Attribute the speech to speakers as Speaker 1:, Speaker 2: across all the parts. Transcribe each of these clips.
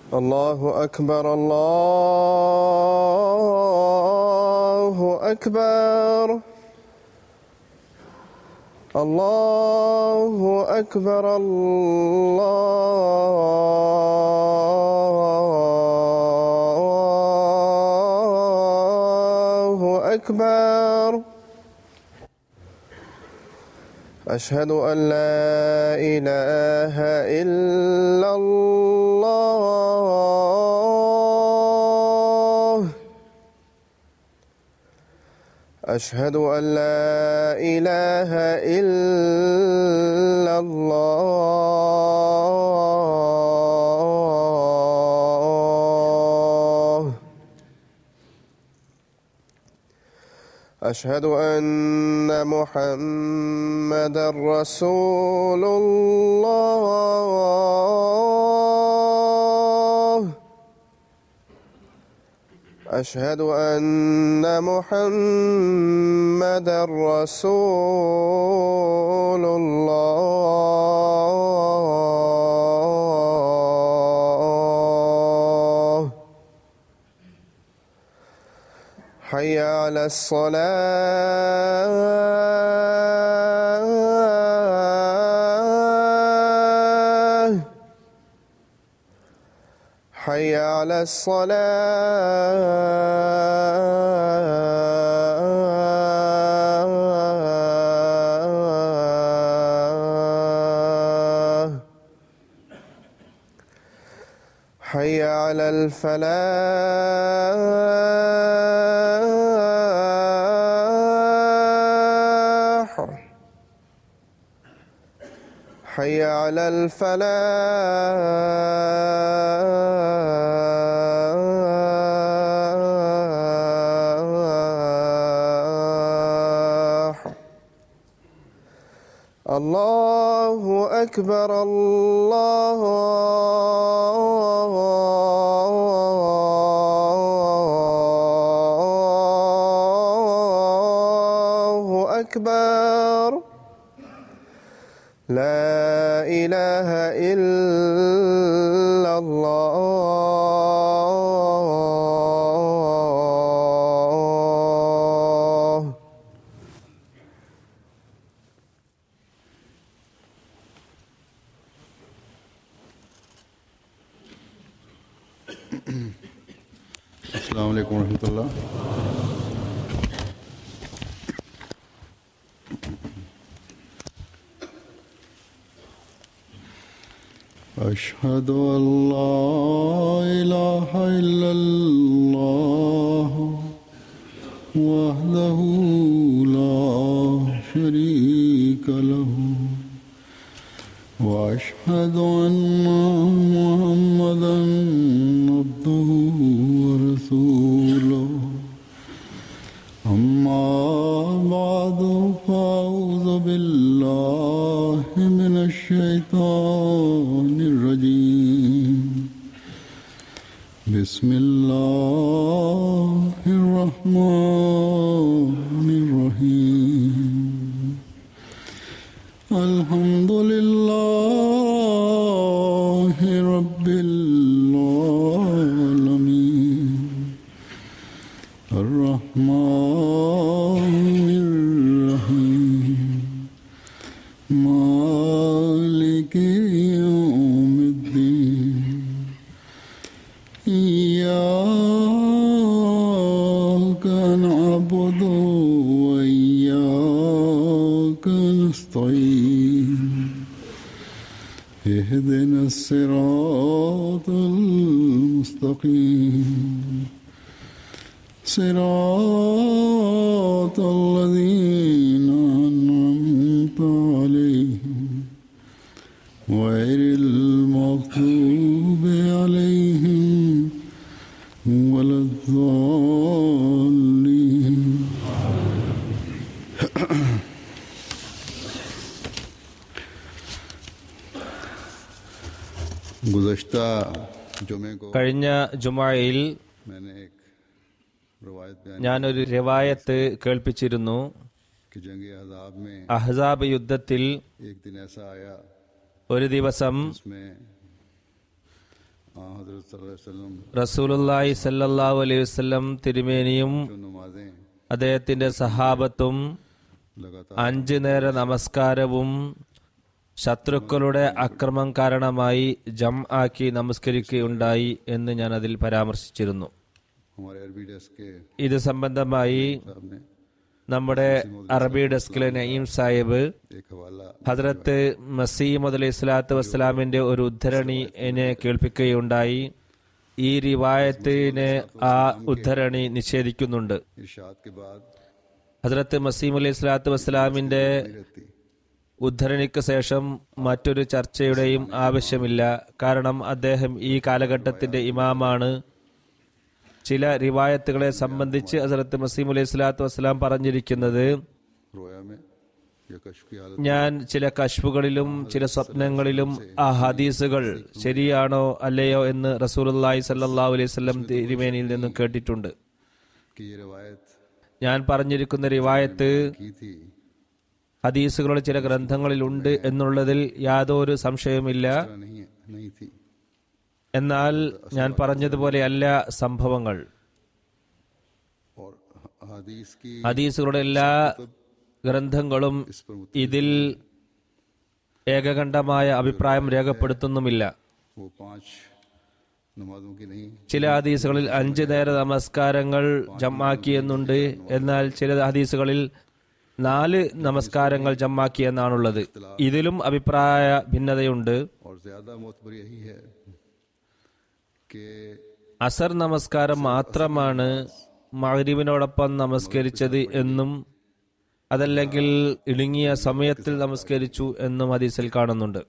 Speaker 1: الله أكبر الله أكبر الله أكبر الله أكبر أشهد أن لا إله إلا الله أشهد أن لا إله إلا الله أشهد أن محمدا رسول الله أشهد أن محمدا رسول الله حي على الصلاة حي على الصلاة حي على الفلاح حي على الفلاح الله أكبر الله أكبر لا إله إلا الله
Speaker 2: अस्सलाम वालेकुम रहमतुल्लाह أشهد أن لا إله إلا الله وحده لا شريك له وأشهد أن محمدا عبده ورسوله أما بعد فأعوذ بالله من الشيطان الرجيم بسم الله الرحمن الرحيم الحمد لله رب العالمين الرحمن الرحيم مالك يوم الدين إياك نعبد وإياك نستعين اهدنا الصراط المستقيم صراط الذين أنعمت عليهم غير المغضوب عليهم ولا الضالين गुज़श्ता जुमे को
Speaker 3: കഴിഞ്ഞ ജുമായിൽ
Speaker 2: मैंने एक रवायत बयान
Speaker 3: ഞാനൊരു രവായത്ത് കേൾപ്പിച്ചിരുന്നു
Speaker 2: कि जंग अजाब में
Speaker 3: അഹ്സാബ് യുദ്ധത്തിൽ
Speaker 2: एक दिन ऐसा आया
Speaker 3: ഒരു ദിവസം
Speaker 2: उसमें हाँ हजरत सल्लल्लाहु अलैहि वसल्लम
Speaker 3: റസൂലുല്ലാഹി സല്ലല്ലാഹു അലൈഹി വസല്ലം തിരുമേനിയും
Speaker 2: जो नमाजें
Speaker 3: അദ്ദേഹത്തിന്റെ സഹാബത്തും
Speaker 2: लगातार
Speaker 3: അഞ്ചു നേര നമസ്കാരവും ശത്രുക്കളുടെ അക്രമം കാരണമായി ജം ആക്കി നമസ്കരിക്കുകയുണ്ടായി എന്ന് ഞാൻ അതിൽ പരാമർശിച്ചിരുന്നു
Speaker 2: हमारे अरबी डेस्क के
Speaker 3: ഇത് സംബന്ധമായി
Speaker 2: साहब ने
Speaker 3: നമ്മുടെ അറബി ഡെസ്കിലെ നയീം സാഹിബ്
Speaker 2: एक हवाला
Speaker 3: ഹദ്രത്ത് മസീമദ് അലൈഹി സ്വലാത്തു വസ്സലാമിന്റെ ഒരു ഉദ്ധരണി എന്നെ കേൾപ്പിക്കുകയുണ്ടായി ഈ റിവായത്തിനെ ആ ഉദ്ധരണി നിഷേധിക്കുന്നുണ്ട്
Speaker 2: इरशाद के बाद
Speaker 3: ഹദ്രത്ത് മസീം അലൈഹി സ്വലാത്തു വസ്സലാമിന്റെ
Speaker 2: रहती
Speaker 3: ഉദ്ധരണിക്ക് ശേഷം മറ്റൊരു ചർച്ചയുടെയും ആവശ്യമില്ല കാരണം അദ്ദേഹം ഈ കാലഘട്ടത്തിന്റെ ഇമാമാണ് ചില റിവായത്തുകളെ സംബന്ധിച്ച് ഹസരത്ത് മസീം അലൈഹി സ്വലാത്തു വസ്സലാം പറഞ്ഞിരിക്കുന്നത്
Speaker 2: रोया में या कश्फ की हालत
Speaker 3: ഞാൻ ചില കശ്ഫുകളിലും ചില സ്വപ്നങ്ങളിലും ആ ഹദീസുകൾ ശരിയാണോ അല്ലയോ എന്ന് റസൂലുള്ളാഹി സല്ലല്ലാഹു അലൈഹി വസല്ലം തിരുമേനിയിൽ നിന്നും കേട്ടിട്ടുണ്ട്
Speaker 2: कि ये रिवायत
Speaker 3: ഞാൻ പറഞ്ഞിരിക്കുന്ന റിവായത്ത്
Speaker 2: की थी
Speaker 3: ഹദീസുകളുടെ ചില ഗ്രന്ഥങ്ങളിലുണ്ട് എന്നുള്ളതിൽ യാതൊരു സംശയവുമില്ല
Speaker 2: तरह नहीं है नहीं थी
Speaker 3: എന്നാൽ ഞാൻ പറഞ്ഞതുപോലെയല്ല സംഭവങ്ങൾ
Speaker 2: और हदीस की
Speaker 3: ഹദീസുകളുടെ എല്ലാ ഗ്രന്ഥങ്ങളും
Speaker 2: इस पर मुत-
Speaker 3: ഇതിൽ ഏകകണ്ഠമായ അഭിപ്രായം രേഖപ്പെടുത്തുന്നുമില്ല
Speaker 2: वो पांच नमाजों की नहीं
Speaker 3: ചില ഹദീസുകളിൽ അഞ്ച് നേര നമസ്കാരങ്ങൾ ജമ്മാക്കി എന്നുണ്ട് എന്നാൽ ചില ഹദീസുകളിൽ നാല് നമസ്കാരങ്ങൾ ജമ്മാക്കി എന്നാണുള്ളത് ഇതിലും അഭിപ്രായ ഭിന്നതയുണ്ട്
Speaker 2: और ज्यादा मोतबर यही है कि
Speaker 3: അസർ നമസ്കാരം മാത്രമാണ് മഗ്രിബിനോടൊപ്പം നമസ്കരിച്ചത് എന്നും അതല്ലെങ്കിൽ ഇടുങ്ങിയ സമയത്തിൽ നമസ്കരിച്ചു എന്നും ഹദീസിൽ കാണുന്നുണ്ട്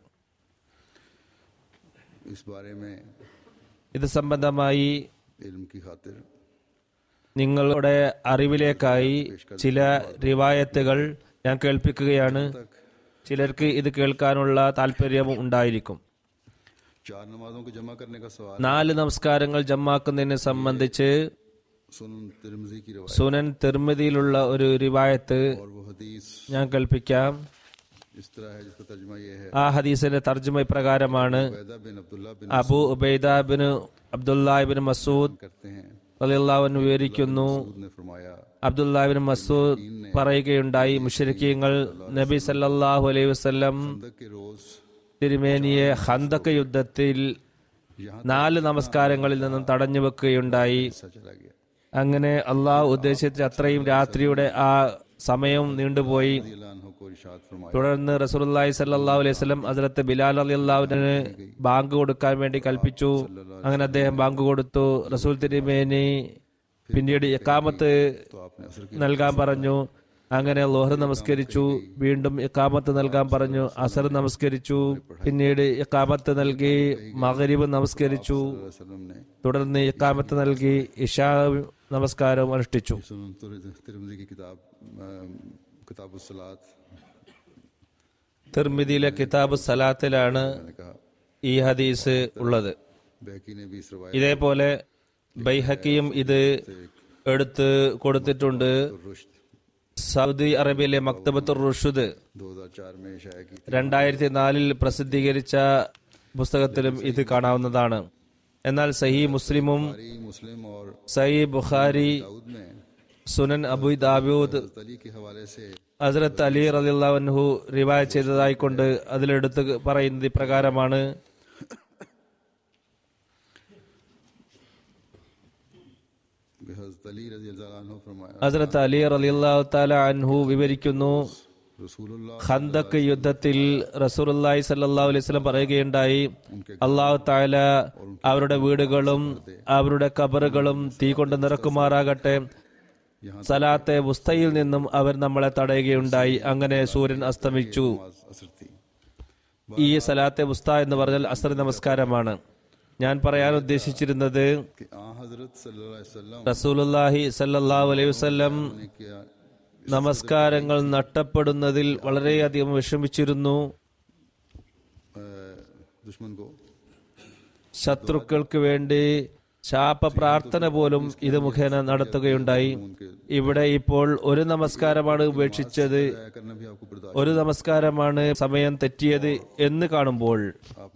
Speaker 2: इस बारे में
Speaker 3: ഇത് സംബന്ധമായി
Speaker 2: इल्म की खातिर
Speaker 3: നിങ്ങളുടെ അറിവിലേക്കായി ചില റിവായത്തുകൾ ഞാൻ കേൾപ്പിക്കുകയാണ് ചിലർക്ക് ഇത് കേൾക്കാനുള്ള താല്പര്യവും ഉണ്ടായിരിക്കും
Speaker 2: चार नमाजों को जमा करने का सवाल
Speaker 3: നാല് നമസ്കാരങ്ങൾ ജമ്മാക്കുന്നതിനെ സംബന്ധിച്ച്
Speaker 2: सुनन तिरमिजी की रवायत
Speaker 3: സുനൻ തിർമിതിയിലുള്ള ഒരു റിവായത്ത്
Speaker 2: और वो हदीस
Speaker 3: ഞാൻ കേൾപ്പിക്കാം
Speaker 2: इस तरह है जिसका तर्जमा ये है
Speaker 3: ആ ഹദീസിന്റെ തർജ്ജമ ഇപ്രകാരമാണ്
Speaker 2: पैदा बिन अब्दुल्ला बिन
Speaker 3: അബു ഉബൈദ ബിൻ അബ്ദുല്ലാഹിബിൻ മസൂദ്
Speaker 2: करते हैं
Speaker 3: അലിള്ളാഹുവിന് വിവരിക്കുന്നു
Speaker 2: खुद ने फरमाया
Speaker 3: അബ്ദുല്ലാഹിബിൻ മസൂദ് പറയുകയുണ്ടായി മുഷരിക്കീങ്ങൾ നബി സല്ലല്ലാഹു അലൈഹി വസല്ലം
Speaker 2: खंदक के रोज
Speaker 3: തിരുമേനിയെ ഹന്തക യുദ്ധത്തിൽ
Speaker 2: यहाँ
Speaker 3: നാല് നമസ്കാരങ്ങളിൽ നിന്നും തടഞ്ഞു വെക്കുകയുണ്ടായി
Speaker 2: हिस्सा चला गया
Speaker 3: അങ്ങനെ അള്ളാഹു ഉദ്ദേശിച്ച അത്രയും രാത്രിയുടെ ആ സമയം നീണ്ടുപോയി
Speaker 2: अल्लाह को इरशाद फरमाया
Speaker 3: തുടർന്ന് റസൂലുള്ളാഹി സല്ലല്ലാഹു അലൈഹി വസല്ലം ഹസ്രത്ത് ബിലാൽ അലിയല്ലാഹുവിന് ബാങ്ക് കൊടുക്കാൻ വേണ്ടി കൽപ്പിച്ചു അങ്ങനെ അദ്ദേഹം ബാങ്ക് കൊടുത്തു റസൂൽ തിരുമേനി പിന്നീട് എക്കാമത്ത്
Speaker 2: तो आपने असर की
Speaker 3: നൽകാൻ പറഞ്ഞു അങ്ങനെ ലോഹർ നമസ്കരിച്ചു വീണ്ടും ഇക്കാമത്ത് നൽകാൻ പറഞ്ഞു അസർ നമസ്കരിച്ചു പിന്നീട് ഇക്കാമത്ത് നൽകി മഗരിബ് നമസ്കരിച്ചു
Speaker 2: वसल्लम ने
Speaker 3: തുടർന്ന് ഇക്കാമത്ത് നൽകി ഇഷാ നമസ്കാരവും അനുഷ്ഠിച്ചു
Speaker 2: सुनन तिरमिजी की किताब किताब सलात
Speaker 3: തിർമിതിയിലെ കിതാബ് സലാത്തിലാണ്
Speaker 2: मैंने कहा
Speaker 3: ഈ ഹദീസ് ഉള്ളത്
Speaker 2: बैकी ने भी इस रवायत
Speaker 3: ഇതേപോലെ ബൈഹക്കിയും ഇത് എടുത്ത് കൊടുത്തിട്ടുണ്ട്
Speaker 2: रुश्द
Speaker 3: സൗദി അറേബ്യയിലെ മക്തബത്തുർ റുഷുദ്
Speaker 2: 2004 में शाया की थी
Speaker 3: രണ്ടായിരത്തി നാലിൽ പ്രസിദ്ധീകരിച്ച പുസ്തകത്തിലും ഇത് കാണാവുന്നതാണ് എന്നാൽ സഹി മുസ്ലിമും
Speaker 2: बुखारी मुस्लिम और
Speaker 3: സഹി ബുഖാരി
Speaker 2: दाऊद में
Speaker 3: സുനൻ അബു ദാബൂദ്
Speaker 2: हज़रत अली के हवाले से
Speaker 3: ഹസ്രത്ത് അലി റലിള്ളാഹു റിവായ ചെയ്തതായിക്കൊണ്ട് അതിലെടുത്ത് പറയുന്നത് ഇപ്രകാരമാണ്
Speaker 2: कि हज़रत अली रजी अल्लाह अन्हु फरमाया
Speaker 3: ഹസ്രത്ത് അലി റലിള്ളാഹു താല അൻഹു വിവരിക്കുന്നു
Speaker 2: रसूलुल्लाह
Speaker 3: ഖന്തക്ക് യുദ്ധത്തിൽ റസൂലുള്ളാഹി സല്ലല്ലാഹു അലൈഹി വസല്ലം പറയുകയുണ്ടായി അള്ളാഹു താല അവരുടെ വീടുകളും അവരുടെ കബറുകളും തീ കൊണ്ട് നിറക്കുമാറാകട്ടെ സലാത്തെ വുസ്തയിൽ നിന്നും അവർ നമ്മളെ തടയുകയുണ്ടായി അങ്ങനെ സൂര്യൻ അസ്തമിച്ചു
Speaker 2: नमाज असर थी
Speaker 3: ഈ സലാത്തെ വുസ്ത എന്ന് പറഞ്ഞാൽ അസർ നമസ്കാരമാണ് ഞാൻ പറയാൻ ഉദ്ദേശിച്ചിരുന്നത്
Speaker 2: कि आ हजरत सल्लल्लाहु अलैहि वसल्लम
Speaker 3: റസൂലുള്ളാഹി സല്ലല്ലാഹു अലൈഹി വസല്ലം
Speaker 2: ने किया
Speaker 3: നമസ്കാരങ്ങൾ നഷ്ടപ്പെടുന്നതിൽ വളരെയധികം വിഷമിച്ചിരുന്നു
Speaker 2: अ, दुश्मन को
Speaker 3: ശത്രുക്കൾക്ക് വേണ്ടി ശാപ പ്രാർത്ഥന പോലും ഇത് മുഖേന നടത്തുകയുണ്ടായി ഇവിടെ ഇപ്പോൾ ഒരു നമസ്കാരമാണ് ഉപേക്ഷിച്ചത്
Speaker 2: तय करना भी आपको बर्दाश्त
Speaker 3: ഒരു നമസ്കാരമാണ് സമയം തെറ്റിയത് എന്ന് കാണുമ്പോൾ
Speaker 2: आपने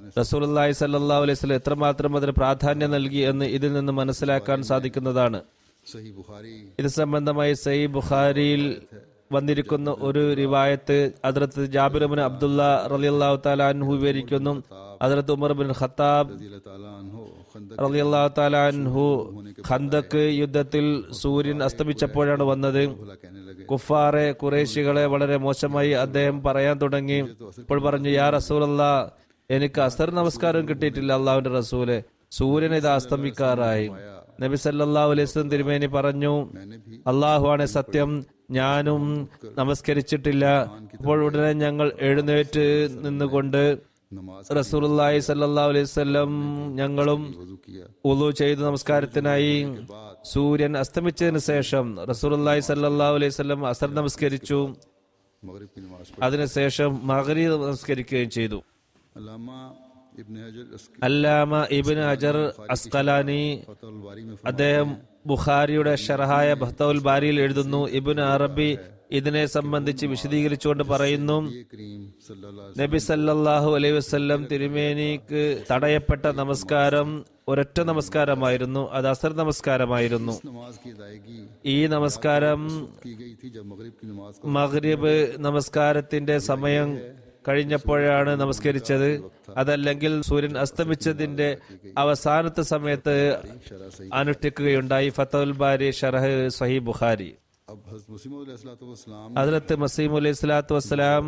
Speaker 3: റസൂലി സല്ലാ അലൈഹി സ്വലം എത്രമാത്രം അതിന് പ്രാധാന്യം നൽകി എന്ന് ഇതിൽ നിന്ന് മനസ്സിലാക്കാൻ സാധിക്കുന്നതാണ്
Speaker 2: सही बुखारी
Speaker 3: ഇത് സംബന്ധമായി സൈ ബുഖാരിയിൽ വന്നിരിക്കുന്ന ഒരു റിവായത്ത് അതിർത്ത് ജാബിറുബിൻ അബ്ദുള്ള റലിയല്ലാഹു താലാൻഹു വിവരിക്കുന്നു അതിർത്ത് ഉമർ ബിൻ ഖത്താബ്
Speaker 2: रजी अल्लाह ताला अन्हो खंदक
Speaker 3: റലിയല്ലാഹു താലാൻഹു ഖന്തക്ക് യുദ്ധത്തിൽ സൂര്യൻ അസ്തമിച്ചപ്പോഴാണ് വന്നത്
Speaker 2: भला कहने लगे
Speaker 3: കുഫാറെ കുറേശികളെ വളരെ മോശമായി അദ്ദേഹം പറയാൻ തുടങ്ങി ഇപ്പോൾ പറഞ്ഞു യാ റസൂലല്ല എനിക്ക് അസർ നമസ്കാരം കിട്ടിയിട്ടില്ല അള്ളാഹുവിന്റെ റസൂല് സൂര്യൻ ഇത് അസ്തമിക്കാറായി നബി സല്ലല്ലാഹു അലൈഹി വസല്ലം തിരുമേനി പറഞ്ഞു
Speaker 2: मैंने भी
Speaker 3: അള്ളാഹുവാണ് സത്യം ഞാനും നമസ്കരിച്ചിട്ടില്ല അപ്പോൾ ഉടനെ ഞങ്ങൾ എഴുന്നേറ്റ് നിന്നുകൊണ്ട്
Speaker 2: नमाज
Speaker 3: റസൂലുള്ളാഹി സല്ലല്ലാഹു അലൈഹി വസല്ലം ഞങ്ങളും
Speaker 2: वजू किया
Speaker 3: ഉളു ചെയ്ത് നമസ്കാരത്തിനായി സൂര്യൻ അസ്തമിച്ചതിന് ശേഷം റസൂലുള്ളാഹി സല്ലല്ലാഹു അലൈഹി വസല്ലം അസർ നമസ്കരിച്ചു
Speaker 2: मगरिब की नमाज
Speaker 3: അതിനുശേഷം മഗ്രിബ് നമസ്കരിക്കുകയും ചെയ്തു
Speaker 2: अल्लामा इब्न हजर अस्क-
Speaker 3: അല്ലാമ ഇബ്നു അജർ അസ്കലാനി
Speaker 2: फतहुल बारी में
Speaker 3: അദ്ദേഹം ബുഖാരിയുടെ ഷറഹായ ഭക്തൗൽ ബാരിയിൽ എഴുതുന്നു ഇബിൻ അറബി ഇതിനെ സംബന്ധിച്ച് വിശദീകരിച്ചുകൊണ്ട് പറയുന്നു
Speaker 2: ये करीम सल्लल्लाहु अलैहि
Speaker 3: നബി സല്ലല്ലാഹു അലൈഹി വസല്ലം തിരുമേനിക്ക് തടയപ്പെട്ട നമസ്കാരം ഒരൊറ്റ നമസ്കാരമായിരുന്നു അത് അസർ നമസ്കാരമായിരുന്നു
Speaker 2: वसल्लम नमाज की अदायगी
Speaker 3: ഈ നമസ്കാരം
Speaker 2: की गई थी जब मगरिब की नमाज को
Speaker 3: മഗ്രിബ് നമസ്കാരത്തിന്റെ സമയം കഴിഞ്ഞപ്പോഴാണ് നമസ്കരിച്ചത് അതല്ലെങ്കിൽ സൂര്യൻ അസ്തമിച്ചതിന്റെ അവസാനത്തെ സമയത്ത്
Speaker 2: शरा सही
Speaker 3: അനുഷ്ഠിക്കുകയുണ്ടായി ഫത്തുൽ ബാരി ഷറഹ് സഹി ബുഖാരി
Speaker 2: अब हजरत मुसीम
Speaker 3: അതിലത്ത് മസീം അലൈഹി സ്വലാത്തു വസ്സലാം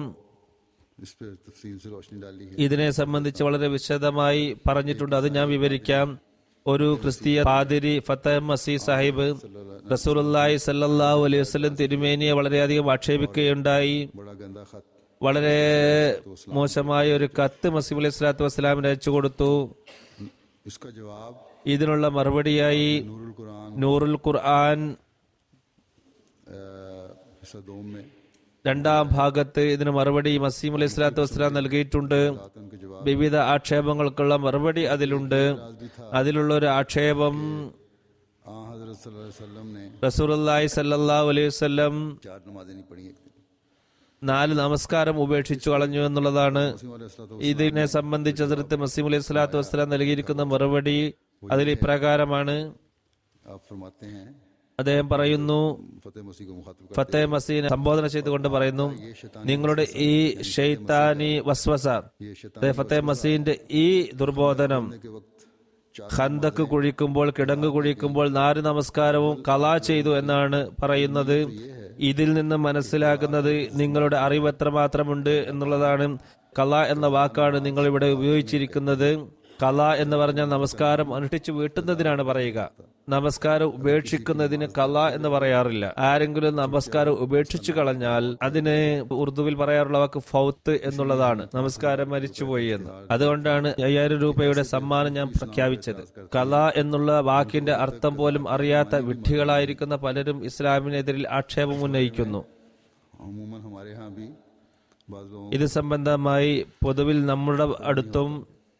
Speaker 2: इस पर तफसील से रोशनी डाली है
Speaker 3: ഇതിനെ സംബന്ധിച്ച് വളരെ വിശദമായി പറഞ്ഞിട്ടുണ്ട് അത് ഞാൻ വിവരിക്കാം ഒരു ക്രിസ്തീയ പാതിരി ഫത്തഹ് മസീ സാഹിബ് റസൂലുള്ളാഹി സല്ലല്ലാഹു അലൈഹി വസല്ലം തിരുമേനിയെ വളരെയധികം ആക്ഷേപിക്കുകയുണ്ടായി
Speaker 2: बड़ा गंदा खत
Speaker 3: വളരെ മോശമായ ഒരു കത്ത് മസീം അലൈഹി സ്വലാത്തു വസ്സലാമിന് അയച്ചു കൊടുത്തു
Speaker 2: इसका जवाब
Speaker 3: ഇതിനുള്ള മറുപടിയായി
Speaker 2: नूरुल कुरान
Speaker 3: നൂറുൽ ഖുർആൻ
Speaker 2: अ, हिस्सा दोम में
Speaker 3: രണ്ടാം ഭാഗത്ത് ഇതിന് മറുപടി മസീം അലൈഹി സ്വലാത്തു വസ്സലാം നൽകിയിട്ടുണ്ട്
Speaker 2: आतन के जवाब
Speaker 3: വിവിധ ആക്ഷേപങ്ങൾക്കുള്ള മറുപടി അതിലുണ്ട് അതിലുള്ള ഒരു ആക്ഷേപം
Speaker 2: आ हजरत सल्लल्लाहु अलैहि वसल्लम ने
Speaker 3: റസൂലുള്ളാഹി സല്ലല്ലാഹു അലൈഹി വസല്ലം
Speaker 2: चार नमाजें नहीं पढ़ी एक दिन
Speaker 3: നാല് നമസ്കാരം ഉപേക്ഷിച്ചു കളഞ്ഞു എന്നുള്ളതാണ്
Speaker 2: मुस्लिम अलैहिस्सलातु
Speaker 3: ഇതിനെ സംബന്ധിച്ച് ഹസ്രത്ത് മസീം അലൈഹി സ്വലാത്തു വസ്സലാം നൽകിയിരിക്കുന്ന മറുപടി അതിൽ ഇപ്രകാരമാണ്
Speaker 2: आप फरमाते हैं
Speaker 3: അദ്ദേഹം പറയുന്നു
Speaker 2: फतेह मसीह को मुखातिब कर
Speaker 3: ഫത്തേ മസീനെ സംബോധന ചെയ്തുകൊണ്ട് പറയുന്നു നിങ്ങളുടെ ഈ ഷെയ്ത്താനി വസ്വസ
Speaker 2: ये शैतान
Speaker 3: അതായത് ഫത്തേ മസീന്റെ ഈ ദുർബോധനം
Speaker 2: के वक्त चार
Speaker 3: ഖന്തക്ക് കുഴിക്കുമ്പോൾ കിടങ്ങ് കുഴിക്കുമ്പോൾ നാല് നമസ്കാരവും കലാ ചെയ്തു എന്നാണ് പറയുന്നത് ഇതിൽ നിന്ന് മനസ്സിലാക്കുന്നത് നിങ്ങളുടെ അറിവ് എത്രമാത്രമുണ്ട് എന്നുള്ളതാണ് കല എന്ന വാക്കാണ് നിങ്ങൾ ഇവിടെ ഉപയോഗിച്ചിരിക്കുന്നത് കല എന്ന് പറഞ്ഞാൽ നമസ്കാരം അനുഷ്ഠിച്ചു വീട്ടുന്നതിനാണ് പറയുക നമസ്കാരം ഉപേക്ഷിക്കുന്നതിന് കല എന്ന് പറയാറില്ല ആരെങ്കിലും നമസ്കാരം ഉപേക്ഷിച്ചു കളഞ്ഞാൽ അതിന് ഉറുദുവിൽ പറയാറുള്ള വാക്ക് ഫൗത്ത് എന്നുള്ളതാണ് നമസ്കാരം മരിച്ചുപോയി എന്ന് അതുകൊണ്ടാണ് അയ്യായിരം രൂപയുടെ സമ്മാനം ഞാൻ പ്രഖ്യാപിച്ചത് കല എന്നുള്ള വാക്കിന്റെ അർത്ഥം പോലും അറിയാത്ത വിഡ്ഢികളായിരിക്കുന്ന പലരും ഇസ്ലാമിനെതിരിൽ ആക്ഷേപം ഉന്നയിക്കുന്നു
Speaker 2: अमूमन हमारे यहाँ भी बाज लोगों
Speaker 3: ഇത് സംബന്ധമായി പൊതുവിൽ നമ്മുടെ അടുത്തും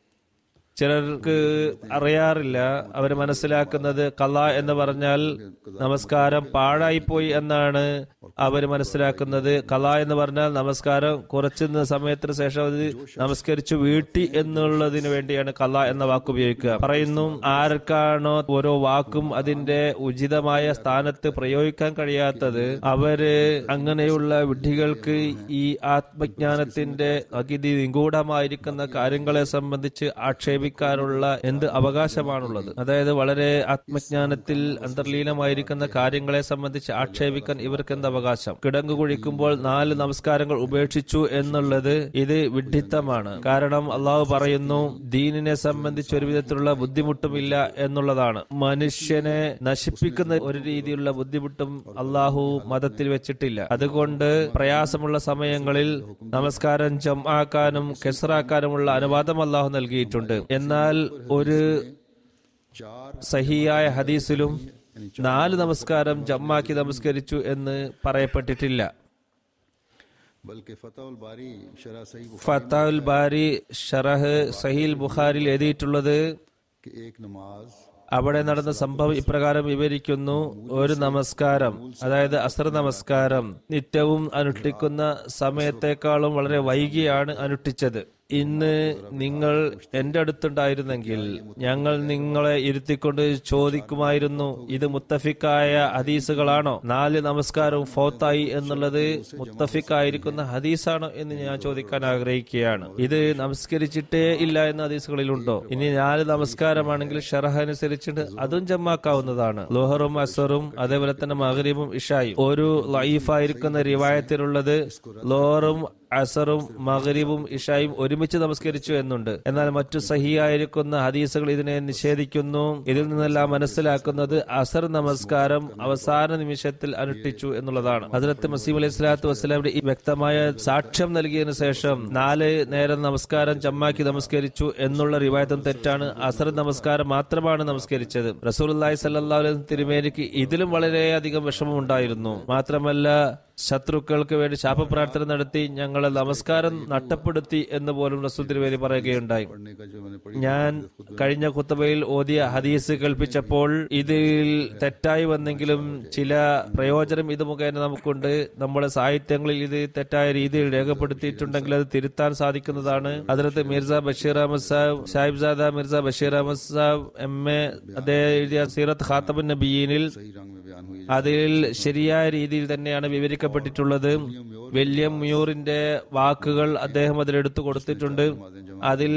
Speaker 3: ചിലർക്ക് അറിയാറില്ല അവർ മനസ്സിലാക്കുന്നത് കല എന്ന് പറഞ്ഞാൽ നമസ്കാരം പാഴായിപ്പോയി എന്നാണ് അവർ മനസ്സിലാക്കുന്നത് കല എന്ന് പറഞ്ഞാൽ നമസ്കാരം കുറച്ച് ന- സമയത്തിന് ശേഷം അത് നമസ്കരിച്ചു വീട്ടി എന്നുള്ളതിന് വേണ്ടിയാണ് കല എന്ന വാക്ക് ഉപയോഗിക്കുക പറയുന്നു ആർക്കാണോ ഓരോ വാക്കും അതിന്റെ ഉചിതമായ സ്ഥാനത്ത് പ്രയോഗിക്കാൻ കഴിയാത്തത് അവര് അങ്ങനെയുള്ള വിഡ്ഢികൾക്ക് ഈ ആത്മജ്ഞാനത്തിന്റെ അഗതി നിഗൂഢമായിരിക്കുന്ന കാര്യങ്ങളെ സംബന്ധിച്ച് ആക്ഷേപിക്കാനുള്ള എന്ത് അവകാശമാണുള്ളത് അതായത് വളരെ ആത്മജ്ഞാനത്തിൽ അന്തർലീനമായിരിക്കുന്ന കാര്യങ്ങളെ സംബന്ധിച്ച് ആക്ഷേപിക്കാൻ ഇവർക്ക് എന്ത് അവകാശം കിടങ്ങു കുഴിക്കുമ്പോൾ നാല് നമസ്കാരങ്ങൾ ഉപേക്ഷിച്ചു എന്നുള്ളത് ഇത് വിഡ്ഢിത്തമാണ് കാരണം അള്ളാഹു പറയുന്നു ദീനിനെ സംബന്ധിച്ച് ഒരു വിധത്തിലുള്ള ബുദ്ധിമുട്ടുമില്ല എന്നുള്ളതാണ് മനുഷ്യനെ നശിപ്പിക്കുന്ന ഒരു രീതിയിലുള്ള ബുദ്ധിമുട്ടും അള്ളാഹു മതത്തിൽ വെച്ചിട്ടില്ല അതുകൊണ്ട് പ്രയാസമുള്ള സമയങ്ങളിൽ നമസ്കാരം ജമാക്കാനും കെസറാക്കാനുമുള്ള അനുവാദം അള്ളാഹു നൽകിയിട്ടുണ്ട് എന്നാൽ ഒരു
Speaker 2: चार
Speaker 3: സഹിയായ ഹദീസിലും നാല് നമസ്കാരം ജമ്മാക്കി നമസ്കരിച്ചു എന്ന് പറയപ്പെട്ടിട്ടില്ല
Speaker 2: बल्कि फतेह उल बारी शरा सही बुखारी
Speaker 3: ഫത്താഉൽ ബാരി ഷറഹ് സഹീൽ ബുഖാരിൽ എഴുതിയിട്ടുള്ളത്
Speaker 2: कि एक नमाज
Speaker 3: അവിടെ നടന്ന സംഭവം ഇപ്രകാരം വിവരിക്കുന്നു ഒരു നമസ്കാരം അതായത് അസർ നമസ്കാരം നിത്യവും അനുഷ്ഠിക്കുന്ന സമയത്തെക്കാളും വളരെ വൈകിയാണ് അനുഷ്ഠിച്ചത് ഇന്ന് നിങ്ങൾ എന്റെ അടുത്തുണ്ടായിരുന്നെങ്കിൽ ഞങ്ങൾ നിങ്ങളെ ഇരുത്തിക്കൊണ്ട് ചോദിക്കുമായിരുന്നു ഇത് മുത്തഫിക്കായ ഹദീസുകളാണോ നാല് നമസ്കാരവും ഫോത്തായി എന്നുള്ളത് മുത്തഫിക്കായിരിക്കുന്ന ഹദീസാണോ എന്ന് ഞാൻ ചോദിക്കാൻ ആഗ്രഹിക്കുകയാണ് ഇത് നമസ്കരിച്ചിട്ടേ ഇല്ല എന്ന ഹദീസുകളിലുണ്ടോ ഇനി നാല് നമസ്കാരമാണെങ്കിൽ ഷറഹ അനുസരിച്ചിട്ട് അതും ജമാക്കാവുന്നതാണ് ലോഹറും അസറും അതേപോലെ തന്നെ മഹരീബും ഇഷായും ഒരു ലൈഫായിരിക്കുന്ന റിവായത്തിലുള്ളത് ലോഹറും അസറും മഹരീബും ഇഷായും ഒരുമിച്ച് നമസ്കരിച്ചു എന്നുണ്ട് എന്നാൽ മറ്റു സഹിയായിരിക്കുന്ന ഹദീസുകൾ ഇതിനെ നിഷേധിക്കുന്നു ഇതിൽ നിന്നെല്ലാം മനസ്സിലാക്കുന്നത് അസർ നമസ്കാരം അവസാന നിമിഷത്തിൽ അനുഷ്ഠിച്ചു എന്നുള്ളതാണ് ഹസരത്ത് മസീം അലൈഹി സ്വലാത്തു വസ്സലാമിന്റെ ഈ വ്യക്തമായ സാക്ഷ്യം നൽകിയതിനു ശേഷം നാല് നേരം നമസ്കാരം ചമ്മാക്കി നമസ്കരിച്ചു എന്നുള്ള റിവായത്തും തെറ്റാണ് അസർ നമസ്കാരം മാത്രമാണ് നമസ്കരിച്ചത് റസൂൽ അള്ളാഹി സല്ലാ തിരുമേനിക്ക് ഇതിലും വളരെയധികം വിഷമമുണ്ടായിരുന്നു മാത്രമല്ല ശത്രുക്കൾക്ക് വേണ്ടി ശാപപ്രാർത്ഥന നടത്തി ഞങ്ങളെ നമസ്കാരം നഷ്ടപ്പെടുത്തി എന്ന് പോലും റസൂൽ തിരുവേലി പറയുകയുണ്ടായി
Speaker 2: पढ़ने का जो मैंने पढ़ी
Speaker 3: ഞാൻ കഴിഞ്ഞ കുത്തബയിൽ ഓതിയ ഹദീസ് കേൾപ്പിച്ചപ്പോൾ ഇതിൽ തെറ്റായി വന്നെങ്കിലും ചില പ്രയോജനം ഇത് മുഖേന നമുക്കുണ്ട് നമ്മുടെ സാഹിത്യങ്ങളിൽ ഇത് തെറ്റായ രീതിയിൽ രേഖപ്പെടുത്തിയിട്ടുണ്ടെങ്കിൽ അത് തിരുത്താൻ സാധിക്കുന്നതാണ് അതിനകത്ത് മിർസ ബഷീർ അഹമ്മദ് സാഹിബ് സാഹിബ്സാദ മിർസ ബഷീർ അഹമ്മദ് സാഹിബ് എം എ അദ്ദേഹം എഴുതിയ സീറത്ത് ഖാത്തബുൻ നബീനിൽ
Speaker 2: सही रंग में बयान हुई
Speaker 3: അതിൽ ശരിയായ രീതിയിൽ തന്നെയാണ് വിവരിക്കപ്പെട്ടിട്ടുള്ളത് വില്യം മ്യൂറിന്റെ വാക്കുകൾ അദ്ദേഹം അതിലെടുത്തു കൊടുത്തിട്ടുണ്ട് അതിൽ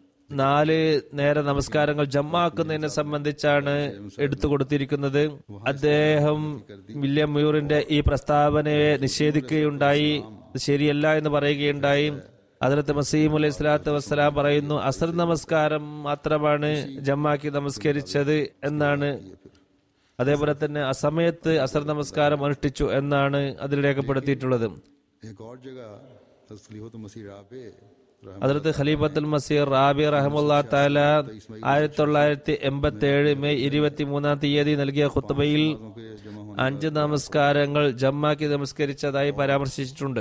Speaker 3: നാല് നേര നമസ്കാരങ്ങൾ ജമ്മാക്കുന്നതിനെ സംബന്ധിച്ചാണ് എടുത്തു കൊടുത്തിരിക്കുന്നത് അദ്ദേഹം വില്യം മ്യൂറിന്റെ ഈ പ്രസ്താവനയെ നിഷേധിക്കുകയുണ്ടായി ഇത് ശരിയല്ല എന്ന് പറയുകയുണ്ടായി അതിലത്ത് മസീം അലൈഹി സ്വലാത്തു വസ്സലാം പറയുന്നു അസർ നമസ്കാരം മാത്രമാണ് ജമ്മാക്കി നമസ്കരിച്ചത് എന്നാണ് അതേപോലെ തന്നെ അസമയത്ത് അസർ നമസ്കാരം അനുഷ്ഠിച്ചു എന്നാണ് അതിൽ രേഖപ്പെടുത്തിയിട്ടുള്ളത്
Speaker 2: एक और जगह तस्लीहत मसीह राबे
Speaker 3: അതിലത്ത് ഖലീഫത്തുൽ മസീർ റാബി റഹമുല്ലാ താല ആയിരത്തി തൊള്ളായിരത്തി എൺപത്തി ഏഴ് മെയ് ഇരുപത്തി മൂന്നാം തീയതി നൽകിയ ഖുത്തുബയിൽ
Speaker 2: के जमा होने
Speaker 3: അഞ്ച് നമസ്കാരങ്ങൾ ജമ്മാക്കി നമസ്കരിച്ചതായി പരാമർശിച്ചിട്ടുണ്ട്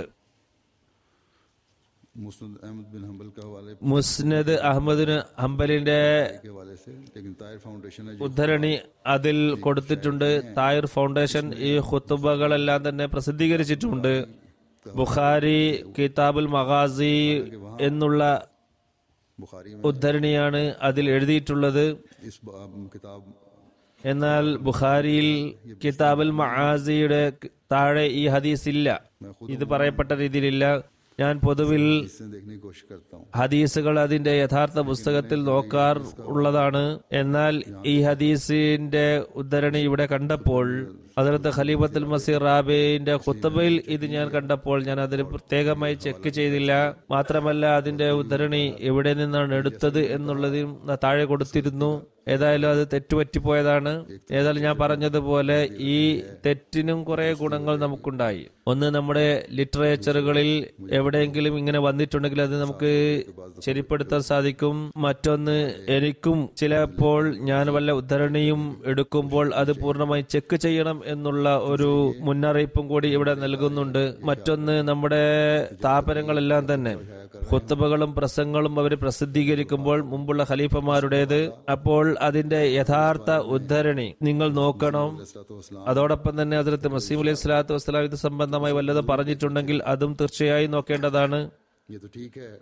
Speaker 2: मुस्नद अहमद बिन हम्बल के हवाले
Speaker 3: മുസ്നദ് അഹമ്മദിന് ഹംബലിന്റെ
Speaker 2: के हवाले से लेकिन तायर फाउंडेशन है जो
Speaker 3: ഉദ്ധരണി അതിൽ കൊടുത്തിട്ടുണ്ട് തായർ ഫൗണ്ടേഷൻ ഈ ഖുത്തുബകളെല്ലാം തന്നെ പ്രസിദ്ധീകരിച്ചിട്ടുണ്ട് ബുഖാരി കിതാബുൽ മഗാസി എന്നുള്ള
Speaker 2: बुखारी में
Speaker 3: ഉദ്ധരണിയാണ് അതിൽ എഴുതിയിട്ടുള്ളത്
Speaker 2: इस बा- किताब
Speaker 3: എന്നാൽ ബുഖാരിയിൽ കിതാബുൽ മഹാസിയുടെ താഴെ ഈ ഹദീസ് ഇല്ല ഇത് പറയപ്പെട്ട രീതിയിലില്ല ഞാൻ പൊതുവിൽ
Speaker 2: इससे देखने की कोशिश करता हूँ
Speaker 3: ഹദീസുകൾ അതിന്റെ യഥാർത്ഥ പുസ്തകത്തിൽ നോക്കാർ ഉള്ളതാണ് എന്നാൽ ഈ ഹദീസിന്റെ ഉദ്ധരണി ഇവിടെ കണ്ടപ്പോൾ അതിലത്തെ ഖലീഫത്തുൽ മസീർ റാബിന്റെ ഖുത്തബയിൽ ഇത് ഞാൻ കണ്ടപ്പോൾ ഞാൻ അതിന് പ്രത്യേകമായി ചെക്ക് ചെയ്തില്ല മാത്രമല്ല അതിന്റെ ഉദ്ധരണി എവിടെ നിന്നാണ് എടുത്തത് എന്നുള്ളതും താഴെ കൊടുത്തിരുന്നു ഏതായാലും അത് തെറ്റുപറ്റിപ്പോയതാണ് ഏതായാലും ഞാൻ പറഞ്ഞതുപോലെ ഈ തെറ്റിനും കുറെ ഗുണങ്ങൾ നമുക്കുണ്ടായി ഒന്ന് നമ്മുടെ ലിറ്ററേച്ചറുകളിൽ എവിടെയെങ്കിലും ഇങ്ങനെ വന്നിട്ടുണ്ടെങ്കിൽ അത് നമുക്ക് ശരിപ്പെടുത്താൻ സാധിക്കും മറ്റൊന്ന് എനിക്കും ചിലപ്പോൾ ഞാൻ വല്ല ഉദ്ധരണിയും എടുക്കുമ്പോൾ അത് പൂർണ്ണമായി ചെക്ക് ചെയ്യണം എന്നുള്ള ഒരു മുന്നറിയിപ്പും കൂടി ഇവിടെ നൽകുന്നുണ്ട് മറ്റൊന്ന് നമ്മുടെ സ്ഥാപനങ്ങളെല്ലാം തന്നെ കുത്തുബകളും പ്രസംഗങ്ങളും അവർ പ്രസിദ്ധീകരിക്കുമ്പോൾ മുമ്പുള്ള ഖലീഫമാരുടേത് അപ്പോൾ അതിന്റെ യഥാർത്ഥ ഉദ്ധരണി നിങ്ങൾ നോക്കണം അതോടൊപ്പം തന്നെ അതിലത്ത് മസീം അലൈഹി സ്വലാത്തു വസ്സലാം ഇത് സംബന്ധമായി വല്ലതും പറഞ്ഞിട്ടുണ്ടെങ്കിൽ അതും തീർച്ചയായും നോക്കേണ്ടതാണ്
Speaker 2: ये तो ठीक है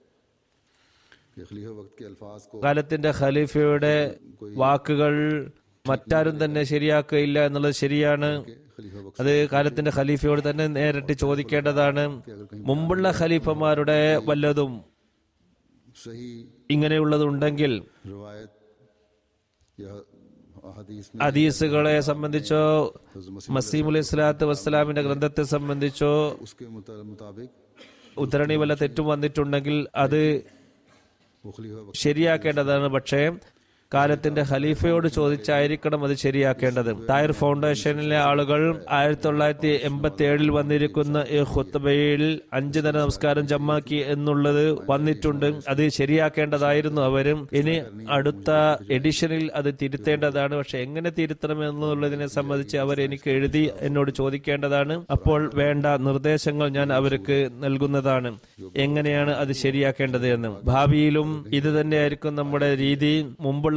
Speaker 2: कि खलीफा वक्त के अल्फाज को
Speaker 3: കാലത്തിന്റെ ഖലീഫയുടെ വാക്കുകൾ മറ്റാരും തന്നെ ശരിയാക്കുകയില്ല എന്നുള്ളത് ശരിയാണ്
Speaker 2: खलीफा वक्त
Speaker 3: അത് കാലത്തിന്റെ ഖലീഫയോട് തന്നെ നേരിട്ട് ചോദിക്കേണ്ടതാണ് മുമ്പുള്ള ഖലീഫമാരുടെ വല്ലതും
Speaker 2: सही
Speaker 3: ഇങ്ങനെയുള്ളതുണ്ടെങ്കിൽ
Speaker 2: रिवायत या हदीस में
Speaker 3: ഹദീസുകളെ സംബന്ധിച്ചോ മസീം അലൈഹി സ്വലാത്തു വസ്സലാമിന്റെ ഗ്രന്ഥത്തെ സംബന്ധിച്ചോ
Speaker 2: उसके मुता- मुताबिक
Speaker 3: ഉദ്ധരണി വല്ല തെറ്റും വന്നിട്ടുണ്ടെങ്കിൽ അത്
Speaker 2: वो खलीफा वक्त
Speaker 3: ശരിയാക്കേണ്ടതാണ് പക്ഷേ കാലത്തിന്റെ ഖലീഫയോട് ചോദിച്ചായിരിക്കണം അത് ശരിയാക്കേണ്ടത് തായർ ഫൗണ്ടേഷനിലെ ആളുകൾ ആയിരത്തി തൊള്ളായിരത്തി എൺപത്തി ഏഴിൽ വന്നിരിക്കുന്ന ഈ ഖുത്ബയിൽ അഞ്ചു നേര നമസ്കാരം ജമ്മാക്കി എന്നുള്ളത് വന്നിട്ടുണ്ട് അത് ശരിയാക്കേണ്ടതായിരുന്നു അവരും ഇനി അടുത്ത എഡിഷനിൽ അത് തിരുത്തേണ്ടതാണ് പക്ഷെ എങ്ങനെ തിരുത്തണം എന്നുള്ളതിനെ സംബന്ധിച്ച് അവർ എനിക്ക് എഴുതി എന്നോട് ചോദിക്കേണ്ടതാണ് അപ്പോൾ വേണ്ട നിർദ്ദേശങ്ങൾ ഞാൻ അവർക്ക് നൽകുന്നതാണ് എങ്ങനെയാണ് അത് ശരിയാക്കേണ്ടത് എന്ന് ഭാവിയിലും ഇത് തന്നെയായിരിക്കും നമ്മുടെ രീതി മുമ്പുള്ള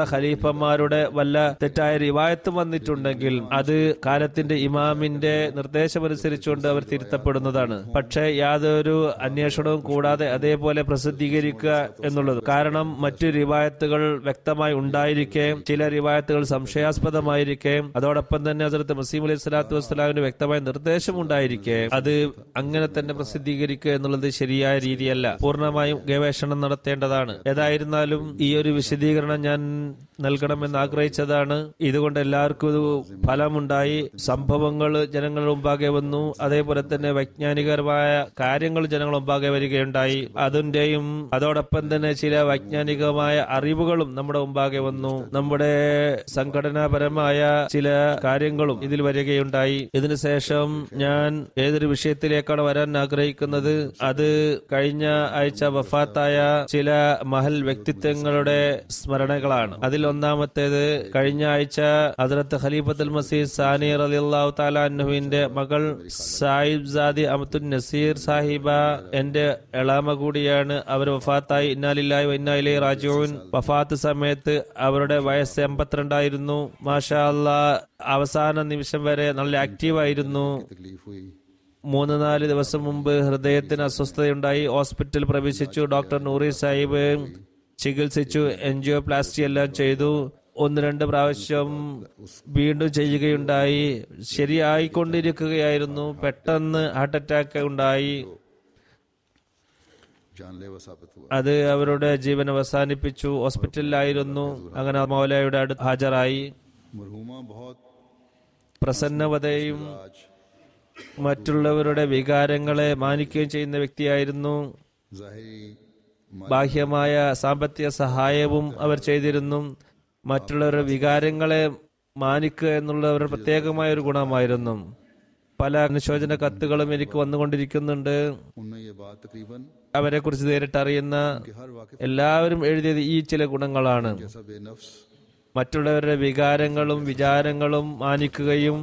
Speaker 3: മുമ്പുള്ള ഖലീഫന്മാരുടെ വല്ല തെറ്റായ റിവായത്തും വന്നിട്ടുണ്ടെങ്കിൽ അത് കാലത്തിന്റെ ഇമാമിന്റെ നിർദ്ദേശമനുസരിച്ചുകൊണ്ട് അവർ തിരുത്തപ്പെടുന്നതാണ് പക്ഷേ യാതൊരു അന്വേഷണവും കൂടാതെ അതേപോലെ പ്രസിദ്ധീകരിക്കുക എന്നുള്ളത് കാരണം മറ്റു റിവായത്തുകൾ വ്യക്തമായി ഉണ്ടായിരിക്കെ ചില റിവായത്തുകൾ സംശയാസ്പദമായിരിക്കെ അതോടൊപ്പം തന്നെ ഹസരത്ത് മസീം അലൈഹി സ്വലാത്തു വസ്സലാമിന് വ്യക്തമായ നിർദ്ദേശം ഉണ്ടായിരിക്കെ അത് അങ്ങനെ തന്നെ പ്രസിദ്ധീകരിക്കുക എന്നുള്ളത് ശരിയായ രീതിയല്ല പൂർണ്ണമായും ഗവേഷണം നടത്തേണ്ടതാണ് ഏതായിരുന്നാലും ഈ ഒരു വിശദീകരണം ഞാൻ നൽകണമെന്ന് ആഗ്രഹിച്ചതാണ് ഇതുകൊണ്ട് എല്ലാവർക്കും ഒരു ഫലമുണ്ടായി സംഭവങ്ങൾ ജനങ്ങളുടെ മുമ്പാകെ വന്നു അതേപോലെ തന്നെ വൈജ്ഞാനികരമായ കാര്യങ്ങൾ ജനങ്ങളുടെ മുമ്പാകെ വരികയുണ്ടായി അതിന്റെയും അതോടൊപ്പം തന്നെ ചില വൈജ്ഞാനികമായ അറിവുകളും നമ്മുടെ മുമ്പാകെ വന്നു നമ്മുടെ സംഘടനാപരമായ ചില കാര്യങ്ങളും ഇതിൽ വരികയുണ്ടായി ഇതിനുശേഷം ഞാൻ ഏതൊരു വിഷയത്തിലേക്കാണ് വരാൻ ആഗ്രഹിക്കുന്നത് അത് കഴിഞ്ഞ ആഴ്ച വഫാത്തായ ചില മഹൽ വ്യക്തിത്വങ്ങളുടെ സ്മരണകളാണ് അതിൽ ഒന്നാമത്തേത് കഴിഞ്ഞ ആഴ്ച ഹസരത്ത് ഖലീഫത്തുൽ മസീദ് സാനി റളിയല്ലാഹു തആല അൻഹുവിന്റെ മകൾ സാഹിബ് സാദി അമത്തുൻ നസീർ സാഹിബ എന്റെ എളാമ കൂടിയാണ് അവർ വഫാത്തായി ഇന്നാലില്ലായി ഇന്നായിലെ റാജുവിൻ വഫാത്ത് സമയത്ത് അവരുടെ വയസ്സ് എൺപത്തിരണ്ടായിരുന്നു മാഷാ അല്ലാ അവസാന നിമിഷം വരെ നല്ല ആക്റ്റീവായിരുന്നു
Speaker 2: तकलीफ हुई
Speaker 3: മൂന്ന് നാല് ദിവസം മുമ്പ് ഹൃദയത്തിന് അസ്വസ്ഥതയുണ്ടായി ഹോസ്പിറ്റലിൽ പ്രവേശിച്ചു ഡോക്ടർ നൂറി സാഹിബ് ചികിത്സിച്ചു എൻജിയോപ്ലാസ്റ്റി എല്ലാം ചെയ്തു ഒന്ന് രണ്ട് പ്രാവശ്യം വീണ്ടും ചെയ്യുകയുണ്ടായി ശരിയായിക്കൊണ്ടിരിക്കുകയായിരുന്നു പെട്ടെന്ന് ഹാർട്ട് അറ്റാക്ക് ഉണ്ടായി
Speaker 2: जानलेवा साबित हुआ
Speaker 3: അത് അവരുടെ ജീവൻ അവസാനിപ്പിച്ചു ഹോസ്പിറ്റലിലായിരുന്നു അങ്ങനെ മൗലയുടെ അടുത്ത് ഹാജരായി
Speaker 2: मरहुमा बहुत
Speaker 3: പ്രസന്നവതയും
Speaker 2: आज
Speaker 3: മറ്റുള്ളവരുടെ വികാരങ്ങളെ മാനിക്കുകയും ചെയ്യുന്ന വ്യക്തിയായിരുന്നു
Speaker 2: जाहिरी
Speaker 3: ബാഹ്യമായ സാമ്പത്തിക സഹായവും അവർ ചെയ്തിരുന്നു മറ്റുള്ളവരുടെ വികാരങ്ങളെ മാനിക്കുക എന്നുള്ള ഒരു പ്രത്യേകമായ ഒരു ഗുണമായിരുന്നു പല അനുശോചന കത്തുകളും എനിക്ക് വന്നുകൊണ്ടിരിക്കുന്നുണ്ട്
Speaker 2: उनमें ये बात तकरीबन
Speaker 3: അവരെ കുറിച്ച് നേരിട്ട് അറിയുന്ന
Speaker 2: कि हर वाक़
Speaker 3: എല്ലാവരും എഴുതിയത് ഈ ചില ഗുണങ്ങളാണ്
Speaker 2: जैसा बेनफ्स
Speaker 3: മറ്റുള്ളവരുടെ വികാരങ്ങളും വിചാരങ്ങളും മാനിക്കുകയും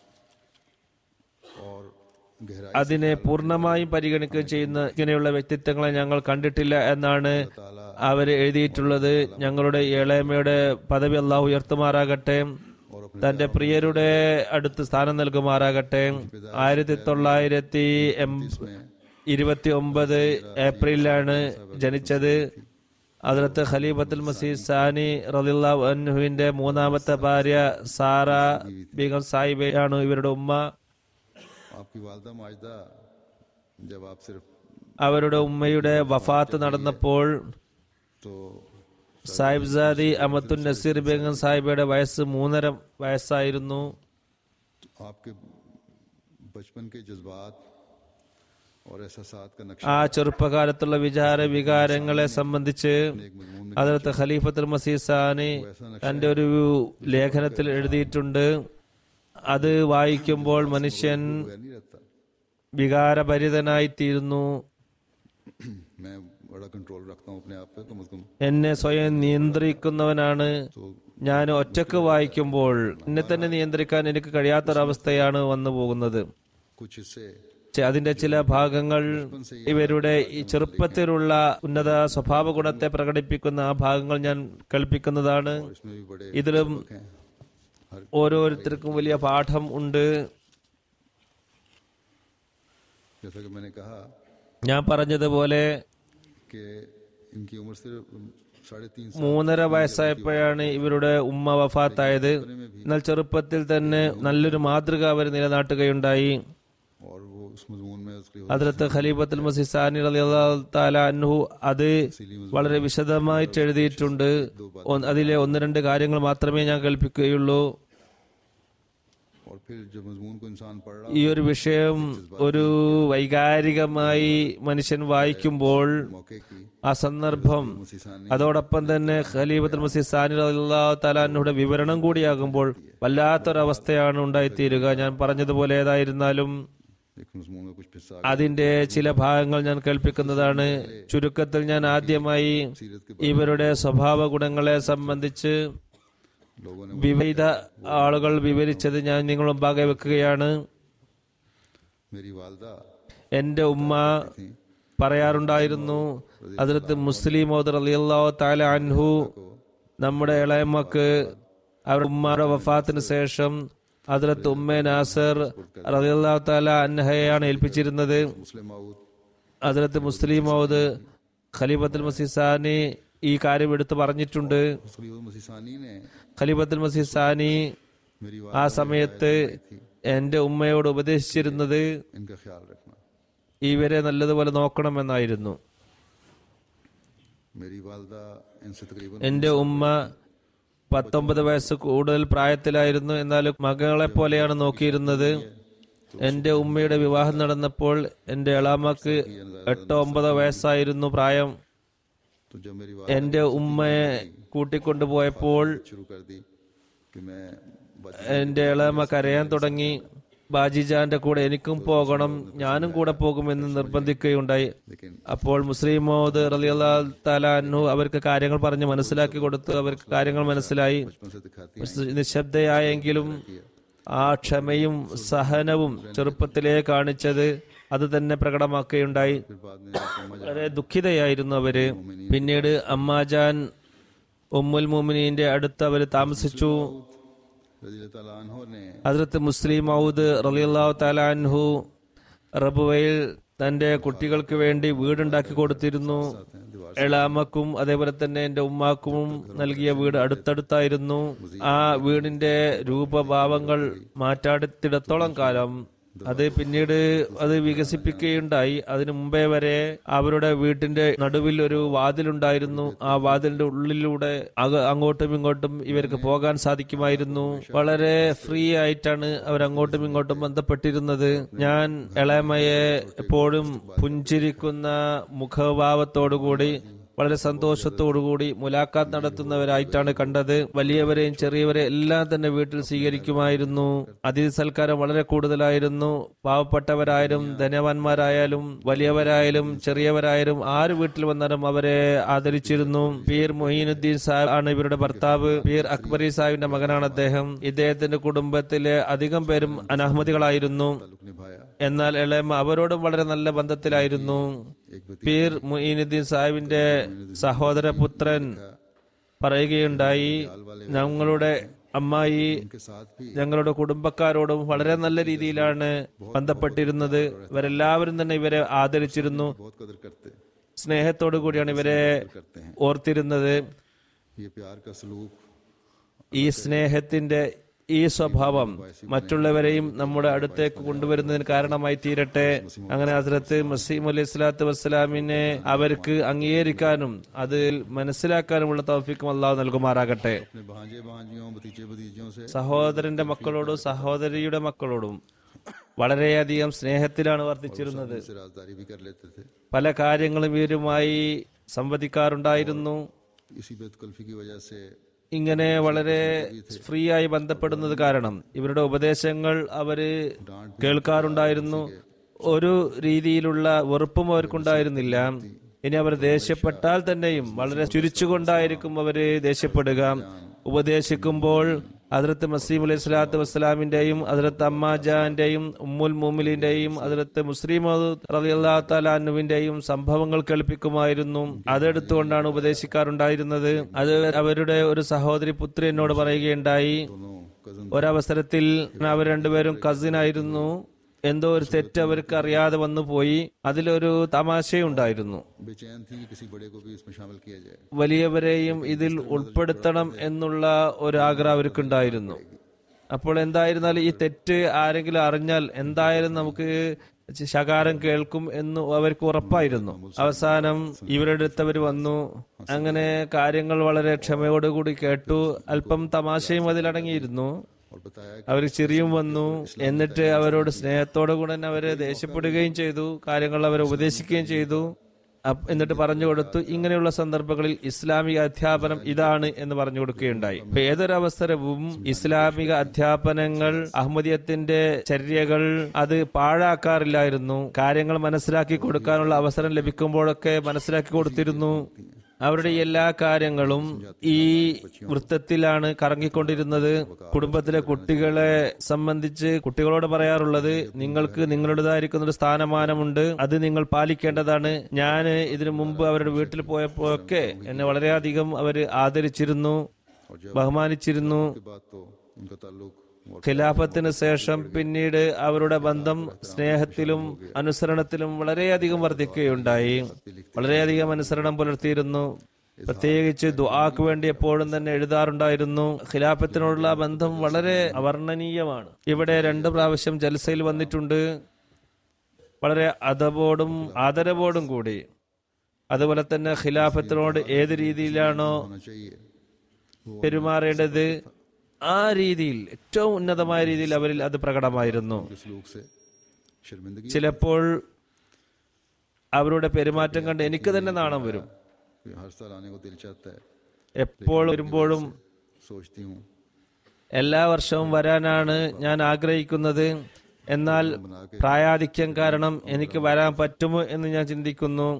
Speaker 2: और गहराई
Speaker 3: അതിനെ പൂർണ്ണമായും പരിഗണിക്കുകയും ചെയ്യുന്ന ഇങ്ങനെയുള്ള വ്യക്തിത്വങ്ങളെ ഞങ്ങൾ കണ്ടിട്ടില്ല എന്നാണ് അവര് എഴുതിയിട്ടുള്ളത് ഞങ്ങളുടെ ഇളയമയുടെ പദവി അള്ളാഹു ഉയർത്തുമാറാകട്ടെ
Speaker 2: और अपने
Speaker 3: തന്റെ പ്രിയരുടെ അടുത്ത് സ്ഥാനം നൽകുമാറാകട്ടെ ആയിരത്തി തൊള്ളായിരത്തി ഇരുപത്തി ഒമ്പത് ഏപ്രിലാണ് ജനിച്ചത് അതിലത്ത് ഖലീഫത്തുൽ മസീദ് സാനി റളിയല്ലാഹു അൻഹുവിന്റെ മൂന്നാമത്തെ ഭാര്യ സാറ ബീഗം സാഹിബയാണ് ഇവരുടെ ഉമ്മ
Speaker 2: आपकी वालदा माजदा जब आप सिर्फ
Speaker 3: അവരുടെ ഉമ്മയുടെ വഫാത്ത് നടന്നപ്പോൾ
Speaker 2: तो
Speaker 3: സാഹിബ്സാദി അമത്തുൻ നസീർ ബേഗം സാഹിബയുടെ വയസ്സ് മൂന്നര വയസ്സായിരുന്നു
Speaker 2: आपके बचपन के जज्बात और एहसास का नक्शा
Speaker 3: ആ ചെറുപ്പകാലത്തുള്ള വിചാര വികാരങ്ങളെ സംബന്ധിച്ച്
Speaker 2: एक मजमून में
Speaker 3: അതിലത്ത് ഖലീഫത്തുൽ മസീദ് സാനി തന്റെ ഒരു ലേഖനത്തിൽ എഴുതിയിട്ടുണ്ട് അത് വായിക്കുമ്പോൾ മനുഷ്യൻ
Speaker 2: गैर नहीं रहता
Speaker 3: വികാരഭരിതനായിത്തീരുന്നു
Speaker 2: मैं बड़ा कंट्रोल रखता हूँ अपने आप पे कम अज कम
Speaker 3: എന്നെ സ്വയം നിയന്ത്രിക്കുന്നവനാണ്
Speaker 2: तो
Speaker 3: ഞാൻ ഒറ്റക്ക് വായിക്കുമ്പോൾ എന്നെ തന്നെ നിയന്ത്രിക്കാൻ എനിക്ക് കഴിയാത്തൊരവസ്ഥയാണ് വന്നു പോകുന്നത്
Speaker 2: कुछ हिस्से
Speaker 3: ചെ- അതിന്റെ ചില ഭാഗങ്ങൾ ഇവരുടെ ഈ ചെറുപ്പത്തിലുള്ള ഉന്നത സ്വഭാവ ഗുണത്തെ പ്രകടിപ്പിക്കുന്ന ആ ഭാഗങ്ങൾ ഞാൻ കൽപ്പിക്കുന്നതാണ്
Speaker 2: इसमें भी बड़े
Speaker 3: ഇതിലും
Speaker 2: हैं हर
Speaker 3: ഓരോരുത്തർക്കും വലിയ പാഠം ഉണ്ട്
Speaker 2: जैसा कि मैंने कहा
Speaker 3: ഞാൻ പറഞ്ഞതുപോലെ
Speaker 2: कि इनकी उम्र सिर्फ साढ़े तीन साल
Speaker 3: മൂന്നര വയസ്സായപ്പോഴാണ് ഇവരുടെ ഉമ്മ വഫാത്തായത് എന്നാൽ ചെറുപ്പത്തിൽ തന്നെ നല്ലൊരു മാതൃക അവർ നിലനാട്ടുകയുണ്ടായി
Speaker 2: और वो उस मजमून में उसकी
Speaker 3: അതിലത്ത് ഖലീഫത്തുൽ മസിസാനി താല അൻഹു അത് വളരെ വിശദമായിട്ട് എഴുതിയിട്ടുണ്ട് ഒന്ന് അതിലെ ഒന്ന് രണ്ട് കാര്യങ്ങൾ മാത്രമേ ഞാൻ കൽപ്പിക്കുകയുള്ളൂ
Speaker 2: और फिर जब मजमून को इंसान पढ़ रहा
Speaker 3: ഈ ഒരു വിഷയം ഒരു വൈകാരികമായി മനുഷ്യൻ വായിക്കുമ്പോൾ
Speaker 2: मौके की
Speaker 3: ആ സന്ദർഭം
Speaker 2: मुसीसानी
Speaker 3: അതോടൊപ്പം തന്നെ ഖലീഫത്തുൽ മസീദ് സാനി അള്ളാഹു താലാനുടെ വിവരണം കൂടിയാകുമ്പോൾ വല്ലാത്തൊരവസ്ഥയാണ് ഉണ്ടായിത്തീരുക ഞാൻ പറഞ്ഞതുപോലെ ഏതായിരുന്നാലും
Speaker 2: एक मजमून में कुछ हिस्सा
Speaker 3: അതിന്റെ ചില ഭാഗങ്ങൾ ഞാൻ കേൾപ്പിക്കുന്നതാണ് ചുരുക്കത്തിൽ ഞാൻ ആദ്യമായി
Speaker 2: सीरत के
Speaker 3: ഇവരുടെ സ്വഭാവ ഗുണങ്ങളെ സംബന്ധിച്ച്
Speaker 2: लोगों ने
Speaker 3: വിവിധ ആളുകൾ വിവരിച്ചത് ഞാൻ നിങ്ങൾ മുമ്പാകെ വെക്കുകയാണ്
Speaker 2: मेरी वालदा
Speaker 3: എന്റെ ഉമ്മ പറയാറുണ്ടായിരുന്നു അതിലത്ത് മുസ്ലിം അലിയല്ലാഹു താല അൻഹു നമ്മുടെ ഇളയമ്മക്ക് അവരുടെ ഉമ്മാരുടെ വഫാത്തിന് ശേഷം ഹദ്രത്ത് ഉമ്മ നാസർ റളിയല്ലാഹു തആല അൻഹയെയാണ് ഏൽപ്പിച്ചിരുന്നത്
Speaker 2: मुस्लिम माऊद
Speaker 3: ഹദ്രത്ത് മുസ്ലിം മൗദ് ഖലീഫത്തുൽ മസീസാനി ഈ കാര്യം എടുത്തു പറഞ്ഞിട്ടുണ്ട്
Speaker 2: खलीफा मसीसानी ने
Speaker 3: ഖലീഫത്തുൽ മസീസാനി
Speaker 2: मेरी
Speaker 3: ആ
Speaker 2: वालदा
Speaker 3: സമയത്ത് എന്റെ ഉമ്മയോട് ഉപദേശിച്ചിരുന്നത്
Speaker 2: इनका ख्याल रखना
Speaker 3: ഇവരെ നല്ലതുപോലെ നോക്കണമെന്നായിരുന്നു
Speaker 2: मेरी वालदा इनसे तकरीबन
Speaker 3: എന്റെ ഉമ്മ പത്തൊമ്പത് വയസ്സ് കൂടുതൽ പ്രായത്തിലായിരുന്നു എന്നാൽ മകളെ പോലെയാണ് നോക്കിയിരുന്നത് എന്റെ ഉമ്മയുടെ വിവാഹം നടന്നപ്പോൾ എന്റെ എളാമക്ക് എട്ടോ ഒമ്പതോ വയസ്സായിരുന്നു പ്രായം
Speaker 2: तो जब मेरी
Speaker 3: എന്റെ ഉമ്മയെ കൂട്ടിക്കൊണ്ടുപോയപ്പോൾ
Speaker 2: वालदा शुरू कर दी कि मैं बच-
Speaker 3: എന്റെ ഇളയമ്മ കരയാൻ തുടങ്ങി ബാജിജാന്റെ കൂടെ എനിക്കും പോകണം ഞാനും കൂടെ പോകുമെന്ന് നിർബന്ധിക്കുകയുണ്ടായി
Speaker 2: लेकिन
Speaker 3: അപ്പോൾ മുസ്ലിം മോദ് റലിയല്ലാ തലാനു അവർക്ക് കാര്യങ്ങൾ പറഞ്ഞ് മനസ്സിലാക്കി കൊടുത്തു അവർക്ക് കാര്യങ്ങൾ മനസ്സിലായി
Speaker 2: बचपन से दिखाती
Speaker 3: നിശബ്ദയായെങ്കിലും ആ ക്ഷമയും സഹനവും ചെറുപ്പത്തിലേ കാണിച്ചത് അത് തന്നെ പ്രകടമാക്കുകയുണ്ടായി
Speaker 2: फिर बाद में अम्मा जान
Speaker 3: വളരെ ദുഃഖിതയായിരുന്നു അവര് പിന്നീട് അമ്മാജാൻ ഉമ്മുൽ മുമിനീന്റെ അടുത്ത് അവര് താമസിച്ചു
Speaker 2: रजी ताला अन्हो ने
Speaker 3: ഹദ്രത്ത് മുസ്ലിം മൗദ് റലിയല്ലാഹു താലാൻഹു റബുവയിൽ തന്റെ കുട്ടികൾക്ക് വേണ്ടി വീടുണ്ടാക്കി കൊടുത്തിരുന്നു എളാമക്കും അതേപോലെ തന്നെ എന്റെ ഉമ്മാക്കും നൽകിയ വീട് അടുത്തടുത്തായിരുന്നു ആ വീടിന്റെ രൂപഭാവങ്ങൾ മാറ്റാടുത്തിടത്തോളം കാലം അത് പിന്നീട് അത് വികസിപ്പിക്കുകയുണ്ടായി അതിനു മുമ്പേ വരെ അവരുടെ വീട്ടിന്റെ നടുവിൽ ഒരു വാതിലുണ്ടായിരുന്നു ആ വാതിലിന്റെ ഉള്ളിലൂടെ അക- അങ്ങോട്ടും ഇങ്ങോട്ടും ഇവർക്ക് പോകാൻ സാധിക്കുമായിരുന്നു വളരെ ഫ്രീ ആയിട്ടാണ് അവർ അങ്ങോട്ടും ഇങ്ങോട്ടും ബന്ധപ്പെട്ടിരുന്നത് ഞാൻ ഇളയമയെ എപ്പോഴും പുഞ്ചിരിക്കുന്ന മുഖഭാവത്തോടുകൂടി വളരെ സന്തോഷത്തോടുകൂടി മുലാഖാത്ത് നടത്തുന്നവരായിട്ടാണ് കണ്ടത് വലിയവരെയും ചെറിയവരെയും എല്ലാം തന്നെ വീട്ടിൽ സ്വീകരിക്കുമായിരുന്നു അതിഥി സൽക്കാരം വളരെ കൂടുതലായിരുന്നു പാവപ്പെട്ടവരായാലും ധനവാന്മാരായാലും വലിയവരായാലും ചെറിയവരായാലും ആര് വീട്ടിൽ വന്നാലും അവരെ ആദരിച്ചിരുന്നു പീർ മൊഹീനുദ്ദീൻ സാഹിബ് ആണ് ഇവരുടെ ഭർത്താവ് പീർ അക്ബരി സാഹിബിന്റെ മകനാണ് അദ്ദേഹം ഇദ്ദേഹത്തിന്റെ കുടുംബത്തിലെ അധികം പേരും അനഹമ്മദികളായിരുന്നു
Speaker 2: ताल्लुक निभाया
Speaker 3: എന്നാൽ ഇളയമ്മ അവരോടും വളരെ നല്ല ബന്ധത്തിലായിരുന്നു പീർ മുഈനുദ്ദീൻ സാഹിബിന്റെ സഹോദരപുത്രൻ പറയുകയുണ്ടായി ഞങ്ങളുടെ അമ്മായി
Speaker 2: के साथ भी
Speaker 3: ഞങ്ങളുടെ കുടുംബക്കാരോടും വളരെ നല്ല രീതിയിലാണ് ബന്ധപ്പെട്ടിരുന്നത് ഇവരെല്ലാവരും തന്നെ ഇവരെ ആദരിച്ചിരുന്നു
Speaker 2: बहुत कदर करते
Speaker 3: സ്നേഹത്തോടു കൂടിയാണ് ഇവരെ
Speaker 2: करते हैं
Speaker 3: ഓർത്തിരുന്നത്
Speaker 2: ये प्यार का सलूक
Speaker 3: ഈ സ്നേഹത്തിന്റെ ഈ സ്വഭാവം മറ്റുള്ളവരെയും നമ്മുടെ അടുത്തേക്ക് കൊണ്ടുവരുന്നതിന് കാരണമായി തീരട്ടെ അങ്ങനെ ഹസ്രത്ത് മസീം അലൈഹി സ്വലാത്തു വസ്സലാമിനെ അവർക്ക് അംഗീകരിക്കാനും അത് മനസ്സിലാക്കാനുമുള്ള തൗഫീഖും അള്ളാഹു നൽകുമാറാകട്ടെ
Speaker 2: अपने भांजे भांजियों भतीजे भतीजियों से
Speaker 3: സഹോദരന്റെ മക്കളോടും സഹോദരിയുടെ മക്കളോടും വളരെയധികം സ്നേഹത്തിലാണ് വർദ്ധിച്ചിരുന്നത്
Speaker 2: से राजदारी भी कर लेते थे
Speaker 3: പല കാര്യങ്ങളും ഇവരുമായി സംവദിക്കാറുണ്ടായിരുന്നു
Speaker 2: इसी बेतकल्फी की वजह से
Speaker 3: ഇങ്ങനെ വളരെ ഫ്രീ ആയി ബന്ധപ്പെടുന്നത് കാരണം ഇവരുടെ ഉപദേശങ്ങൾ അവര് കേൾക്കാറുണ്ടായിരുന്നു ഒരു രീതിയിലുള്ള വെറുപ്പും അവർക്കുണ്ടായിരുന്നില്ല ഇനി അവർ ദേഷ്യപ്പെട്ടാൽ തന്നെയും വളരെ ചുരിച്ചുകൊണ്ടായിരിക്കും അവര് ദേഷ്യപ്പെടുക ഉപദേശിക്കുമ്പോൾ അതിർത്ത് മസീം അലൈഹി സ്വലാത്തു വസ്സലാമിന്റെയും അതിർത്ത് അമ്മാജാന്റെയും ഉമ്മുൽ മുമിലിന്റെയും അതിർത്ത് മുസ്ലിം റലിയല്ലാത്താലുവിന്റെയും സംഭവങ്ങൾ കേൾപ്പിക്കുമായിരുന്നു അതെടുത്തുകൊണ്ടാണ് ഉപദേശിക്കാറുണ്ടായിരുന്നത് അത് അവരുടെ ഒരു സഹോദരി പുത്രി എന്നോട് പറയുകയുണ്ടായി
Speaker 2: दोनों कजन
Speaker 3: ഒരവസരത്തിൽ അവർ രണ്ടുപേരും കസിൻ ആയിരുന്നു എന്തോ ഒരു തെറ്റ് അവർക്ക് അറിയാതെ വന്നു പോയി അതിലൊരു തമാശയുണ്ടായിരുന്നു
Speaker 2: बेचैन थी कि किसी बड़े को भी इसमें शामिल किया जाए
Speaker 3: വലിയവരെയും ഇതിൽ ഉൾപ്പെടുത്തണം എന്നുള്ള ഒരു ആഗ്രഹം അവർക്കുണ്ടായിരുന്നു അപ്പോൾ എന്തായിരുന്നാലും ഈ തെറ്റ് ആരെങ്കിലും അറിഞ്ഞാൽ എന്തായാലും നമുക്ക് ശകാരം കേൾക്കും എന്ന് അവർക്ക് ഉറപ്പായിരുന്നു അവസാനം ഇവരുടെ അടുത്തവർ വന്നു അങ്ങനെ കാര്യങ്ങൾ വളരെ ക്ഷമയോടുകൂടി കേട്ടു അല്പം തമാശയും അതിലടങ്ങിയിരുന്നു
Speaker 2: और बताया
Speaker 3: അവർ ചിരിയും വന്നു എന്നിട്ട് അവരോട് സ്നേഹത്തോടു കൂടെ തന്നെ അവരെ ദേഷ്യപ്പെടുകയും ചെയ്തു കാര്യങ്ങൾ അവരെ ഉപദേശിക്കുകയും ചെയ്തു അപ്പ് എന്നിട്ട് പറഞ്ഞു കൊടുത്തു ഇങ്ങനെയുള്ള സന്ദർഭങ്ങളിൽ ഇസ്ലാമിക അധ്യാപനം ഇതാണ് എന്ന് പറഞ്ഞു കൊടുക്കുകയുണ്ടായി അപ്പൊ ഏതൊരവസരവും ഇസ്ലാമിക അധ്യാപനങ്ങൾ അഹമ്മദിയത്തിന്റെ ചര്യകൾ അത് പാഴാക്കാറില്ലായിരുന്നു കാര്യങ്ങൾ മനസ്സിലാക്കി കൊടുക്കാനുള്ള അവസരം ലഭിക്കുമ്പോഴൊക്കെ മനസ്സിലാക്കി കൊടുത്തിരുന്നു അവരുടെ എല്ലാ കാര്യങ്ങളും ഈ വൃത്തത്തിലാണ് കറങ്ങിക്കൊണ്ടിരുന്നത് കുടുംബത്തിലെ കുട്ടികളെ സംബന്ധിച്ച് കുട്ടികളോട് പറയാറുള്ളത് നിങ്ങൾക്ക് നിങ്ങളുടേതായിരിക്കുന്ന ഒരു സ്ഥാനമാനമുണ്ട് അത് നിങ്ങൾ പാലിക്കേണ്ടതാണ് ഞാൻ ഇതിനു മുമ്പ് അവരുടെ വീട്ടിൽ പോയപ്പോഴൊക്കെ എന്നെ വളരെയധികം അവര് ആദരിച്ചിരുന്നു ബഹുമാനിച്ചിരുന്നു
Speaker 2: के बाद तो उनका ताल्लुक और
Speaker 3: ഖിലാഫത്തിന് ശേഷം പിന്നീട് അവരുടെ ബന്ധം സ്നേഹത്തിലും അനുസരണത്തിലും വളരെയധികം വർദ്ധിക്കുകയുണ്ടായി വളരെയധികം അനുസരണം പുലർത്തിയിരുന്നു പ്രത്യേകിച്ച് ദുആക്ക് വേണ്ടി എപ്പോഴും തന്നെ എഴുതാറുണ്ടായിരുന്നു ഖിലാഫത്തിനോടുള്ള ബന്ധം വളരെ അവർണ്ണനീയമാണ് ഇവിടെ രണ്ട് പ്രാവശ്യം ജൽസയിൽ വന്നിട്ടുണ്ട് വളരെ അതബോടും ആദരവോടും കൂടി അതുപോലെ തന്നെ ഖിലാഫത്തിനോട് ഏത് രീതിയിലാണോ
Speaker 2: होना चाहिए
Speaker 3: പെരുമാറേണ്ടത് ആ രീതിയിൽ ഏറ്റവും ഉന്നതമായ രീതിയിൽ അവരിൽ അത് പ്രകടമായിരുന്നു
Speaker 2: उनके सलूक से शर्मिंदगी
Speaker 3: ചിലപ്പോൾ അവരുടെ പെരുമാറ്റം കണ്ട് എനിക്ക് തന്നെ നാണം വരും
Speaker 2: कि हर साल आने को दिल चाहता है
Speaker 3: എപ്പോൾ വരുമ്പോഴും
Speaker 2: सोचती हूँ
Speaker 3: എല്ലാ വർഷവും വരാനാണ് ഞാൻ ആഗ്രഹിക്കുന്നത് എന്നാൽ പ്രായാധിക്യം കാരണം എനിക്ക് വരാൻ പറ്റുമോ എന്ന് ഞാൻ ചിന്തിക്കുന്നു